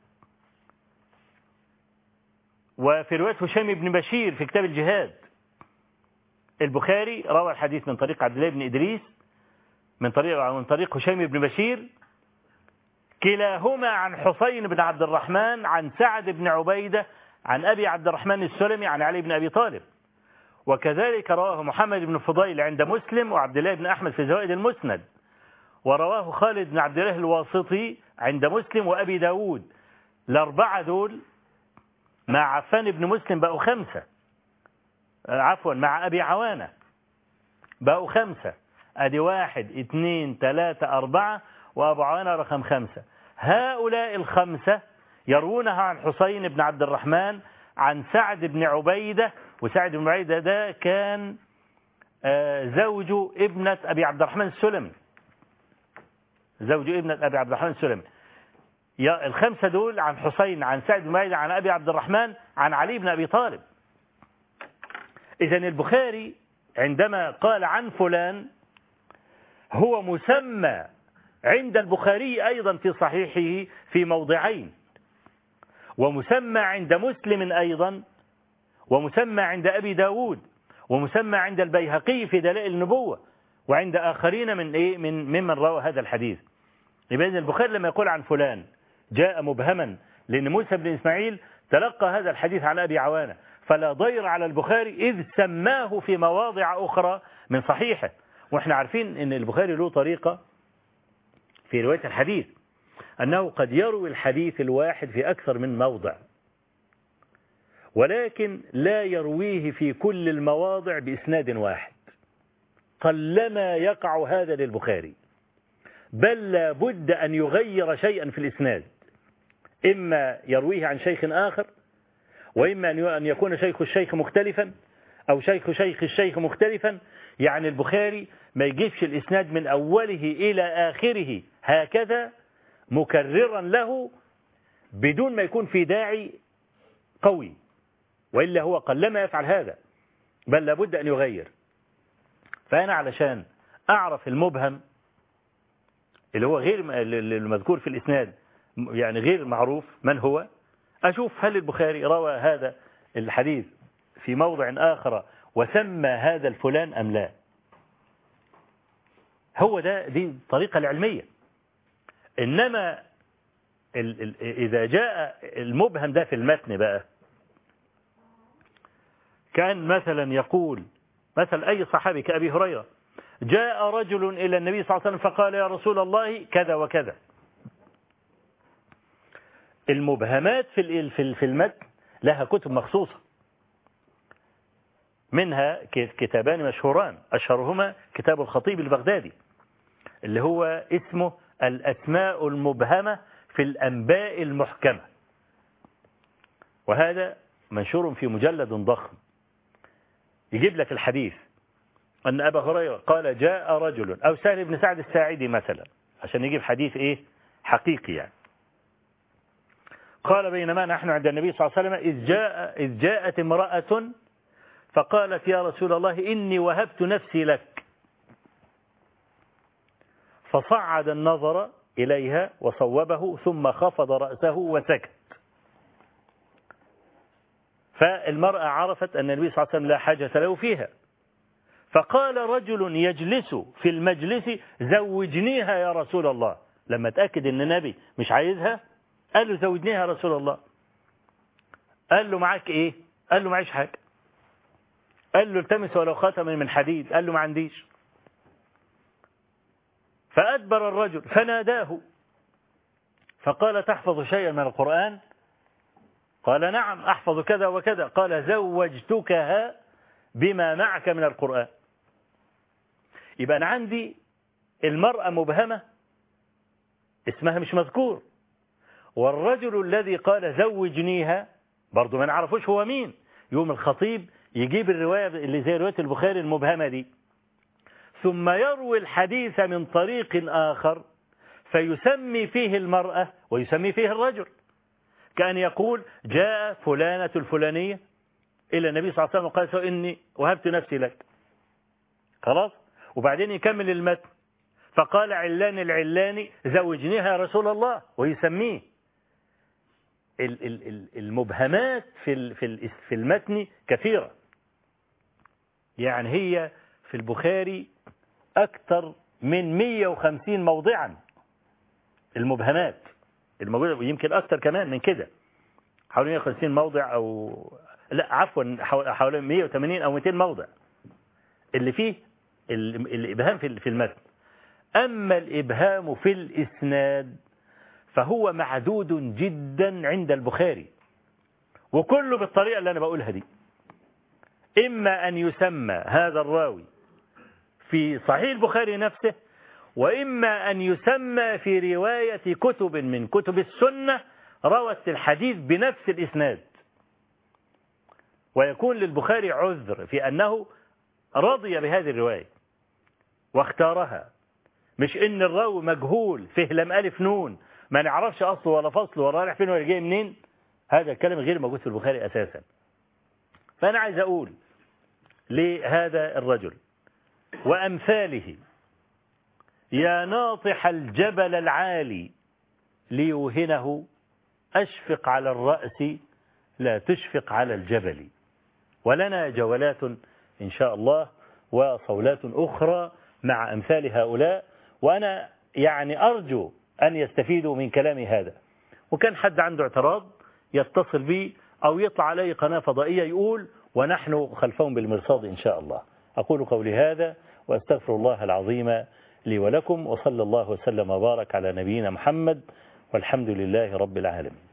وفي رواية هشام بن بشير في كتاب الجهاد البخاري روى الحديث من طريق عبد الله بن إدريس من طريق من طريق هشام بن بشير كلاهما عن حسين بن عبد الرحمن عن سعد بن عبيدة عن أبي عبد الرحمن السلمي عن علي بن أبي طالب وكذلك رواه محمد بن فضيل عند مسلم وعبد الله بن أحمد في زوائد المسند ورواه خالد بن عبد الله الواسطي عند مسلم وأبي داود الأربعة دول مع عفان بن مسلم بقوا خمسة عفوا مع أبي عوانة بقوا خمسة أدي واحد اثنين ثلاثة أربعة وأبو عوانة رقم خمسة هؤلاء الخمسة يروونها عن حسين بن عبد الرحمن عن سعد بن عبيدة وسعد بن عبيدة ده كان زوج ابنة أبي عبد الرحمن السلمي زوج ابنة أبي عبد الرحمن السلمي الخمسة دول عن حسين عن سعد بن عبيدة عن أبي عبد الرحمن عن علي بن أبي طالب إذا البخاري عندما قال عن فلان هو مسمى عند البخاري أيضا في صحيحه في موضعين ومسمى عند مسلم أيضا ومسمى عند أبي داود ومسمى عند البيهقي في دلائل النبوة وعند آخرين من إيه من ممن روى هذا الحديث يبقى إذن البخاري لما يقول عن فلان جاء مبهما لأن موسى بن إسماعيل تلقى هذا الحديث عن أبي عوانة فلا ضير على البخاري إذ سماه في مواضع أخرى من صحيحه وإحنا عارفين أن البخاري له طريقة في رواية الحديث أنه قد يروي الحديث الواحد في أكثر من موضع ولكن لا يرويه في كل المواضع بإسناد واحد قلما يقع هذا للبخاري بل لا بد أن يغير شيئا في الإسناد إما يرويه عن شيخ آخر وإما أن يكون شيخ الشيخ مختلفا أو شيخ شيخ الشيخ مختلفا يعني البخاري ما يجيبش الإسناد من أوله إلى آخره هكذا مكررا له بدون ما يكون في داعي قوي وإلا هو قلما يفعل هذا بل لابد أن يغير فأنا علشان أعرف المبهم اللي هو غير المذكور في الإسناد يعني غير معروف من هو أشوف هل البخاري روى هذا الحديث في موضع آخر وسمى هذا الفلان أم لا هو ده دي الطريقة العلمية إنما ال ال إذا جاء المبهم ده في المتن بقى كان مثلا يقول مثلا أي صحابي كأبي هريرة جاء رجل إلى النبي صلى الله عليه وسلم فقال يا رسول الله كذا وكذا المبهمات في في المتن لها كتب مخصوصة منها كتابان مشهوران أشهرهما كتاب الخطيب البغدادي اللي هو اسمه الأسماء المبهمة في الأنباء المحكمة وهذا منشور في مجلد ضخم يجيب لك الحديث أن أبا هريرة قال جاء رجل أو سهل بن سعد الساعدي مثلا عشان يجيب حديث إيه حقيقي يعني قال بينما نحن عند النبي صلى الله عليه وسلم إذ, جاء إذ جاءت امرأة فقالت يا رسول الله إني وهبت نفسي لك فصعد النظر إليها وصوبه ثم خفض رأسه وسكت فالمرأة عرفت أن النبي صلى الله عليه وسلم لا حاجة له فيها فقال رجل يجلس في المجلس زوجنيها يا رسول الله لما تأكد أن النبي مش عايزها قال له زوجنيها يا رسول الله قال له معاك ايه قال له معيش حاجة قال له التمس ولو خاتما من حديد قال له ما عنديش فأدبر الرجل فناداه فقال تحفظ شيئا من القرآن قال نعم أحفظ كذا وكذا قال زوجتكها بما معك من القرآن يبقى أنا عندي المرأة مبهمة اسمها مش مذكور والرجل الذي قال زوجنيها برضه ما نعرفوش هو مين يوم الخطيب يجيب الرواية اللي زي رواية البخاري المبهمة دي ثم يروي الحديث من طريق آخر فيسمي فيه المرأة ويسمي فيه الرجل كأن يقول جاء فلانة الفلانية إلى النبي صلى الله عليه وسلم وقال إني وهبت نفسي لك خلاص وبعدين يكمل المتن فقال علان العلاني زوجنيها يا رسول الله ويسميه المبهمات في في المتن كثيرة يعني هي في البخاري أكثر من 150 موضعا المبهمات الموجودة يمكن أكثر كمان من كده حوالي 150 موضع أو لا عفوا حوالي 180 أو 200 موضع اللي فيه الإبهام في المتن أما الإبهام في الإسناد فهو معدود جدا عند البخاري وكله بالطريقة اللي أنا بقولها دي إما أن يسمى هذا الراوي في صحيح البخاري نفسه وإما أن يسمى في رواية كتب من كتب السنة روت الحديث بنفس الإسناد ويكون للبخاري عذر في أنه رضي بهذه الرواية واختارها مش إن الراوي مجهول فهلم ألف نون ما نعرفش أصله ولا فصله ولا رايح فين ولا جاي منين هذا الكلام غير موجود في البخاري أساسا فأنا عايز أقول لهذا الرجل وأمثاله يا ناطح الجبل العالي ليوهنه أشفق على الرأس لا تشفق على الجبل ولنا جولات إن شاء الله وصولات أخرى مع أمثال هؤلاء وأنا يعني أرجو أن يستفيدوا من كلامي هذا وكان حد عنده اعتراض يتصل بي أو يطلع علي قناة فضائية يقول ونحن خلفهم بالمرصاد إن شاء الله أقول قولي هذا وأستغفر الله العظيم لي ولكم وصلى الله وسلم وبارك على نبينا محمد والحمد لله رب العالمين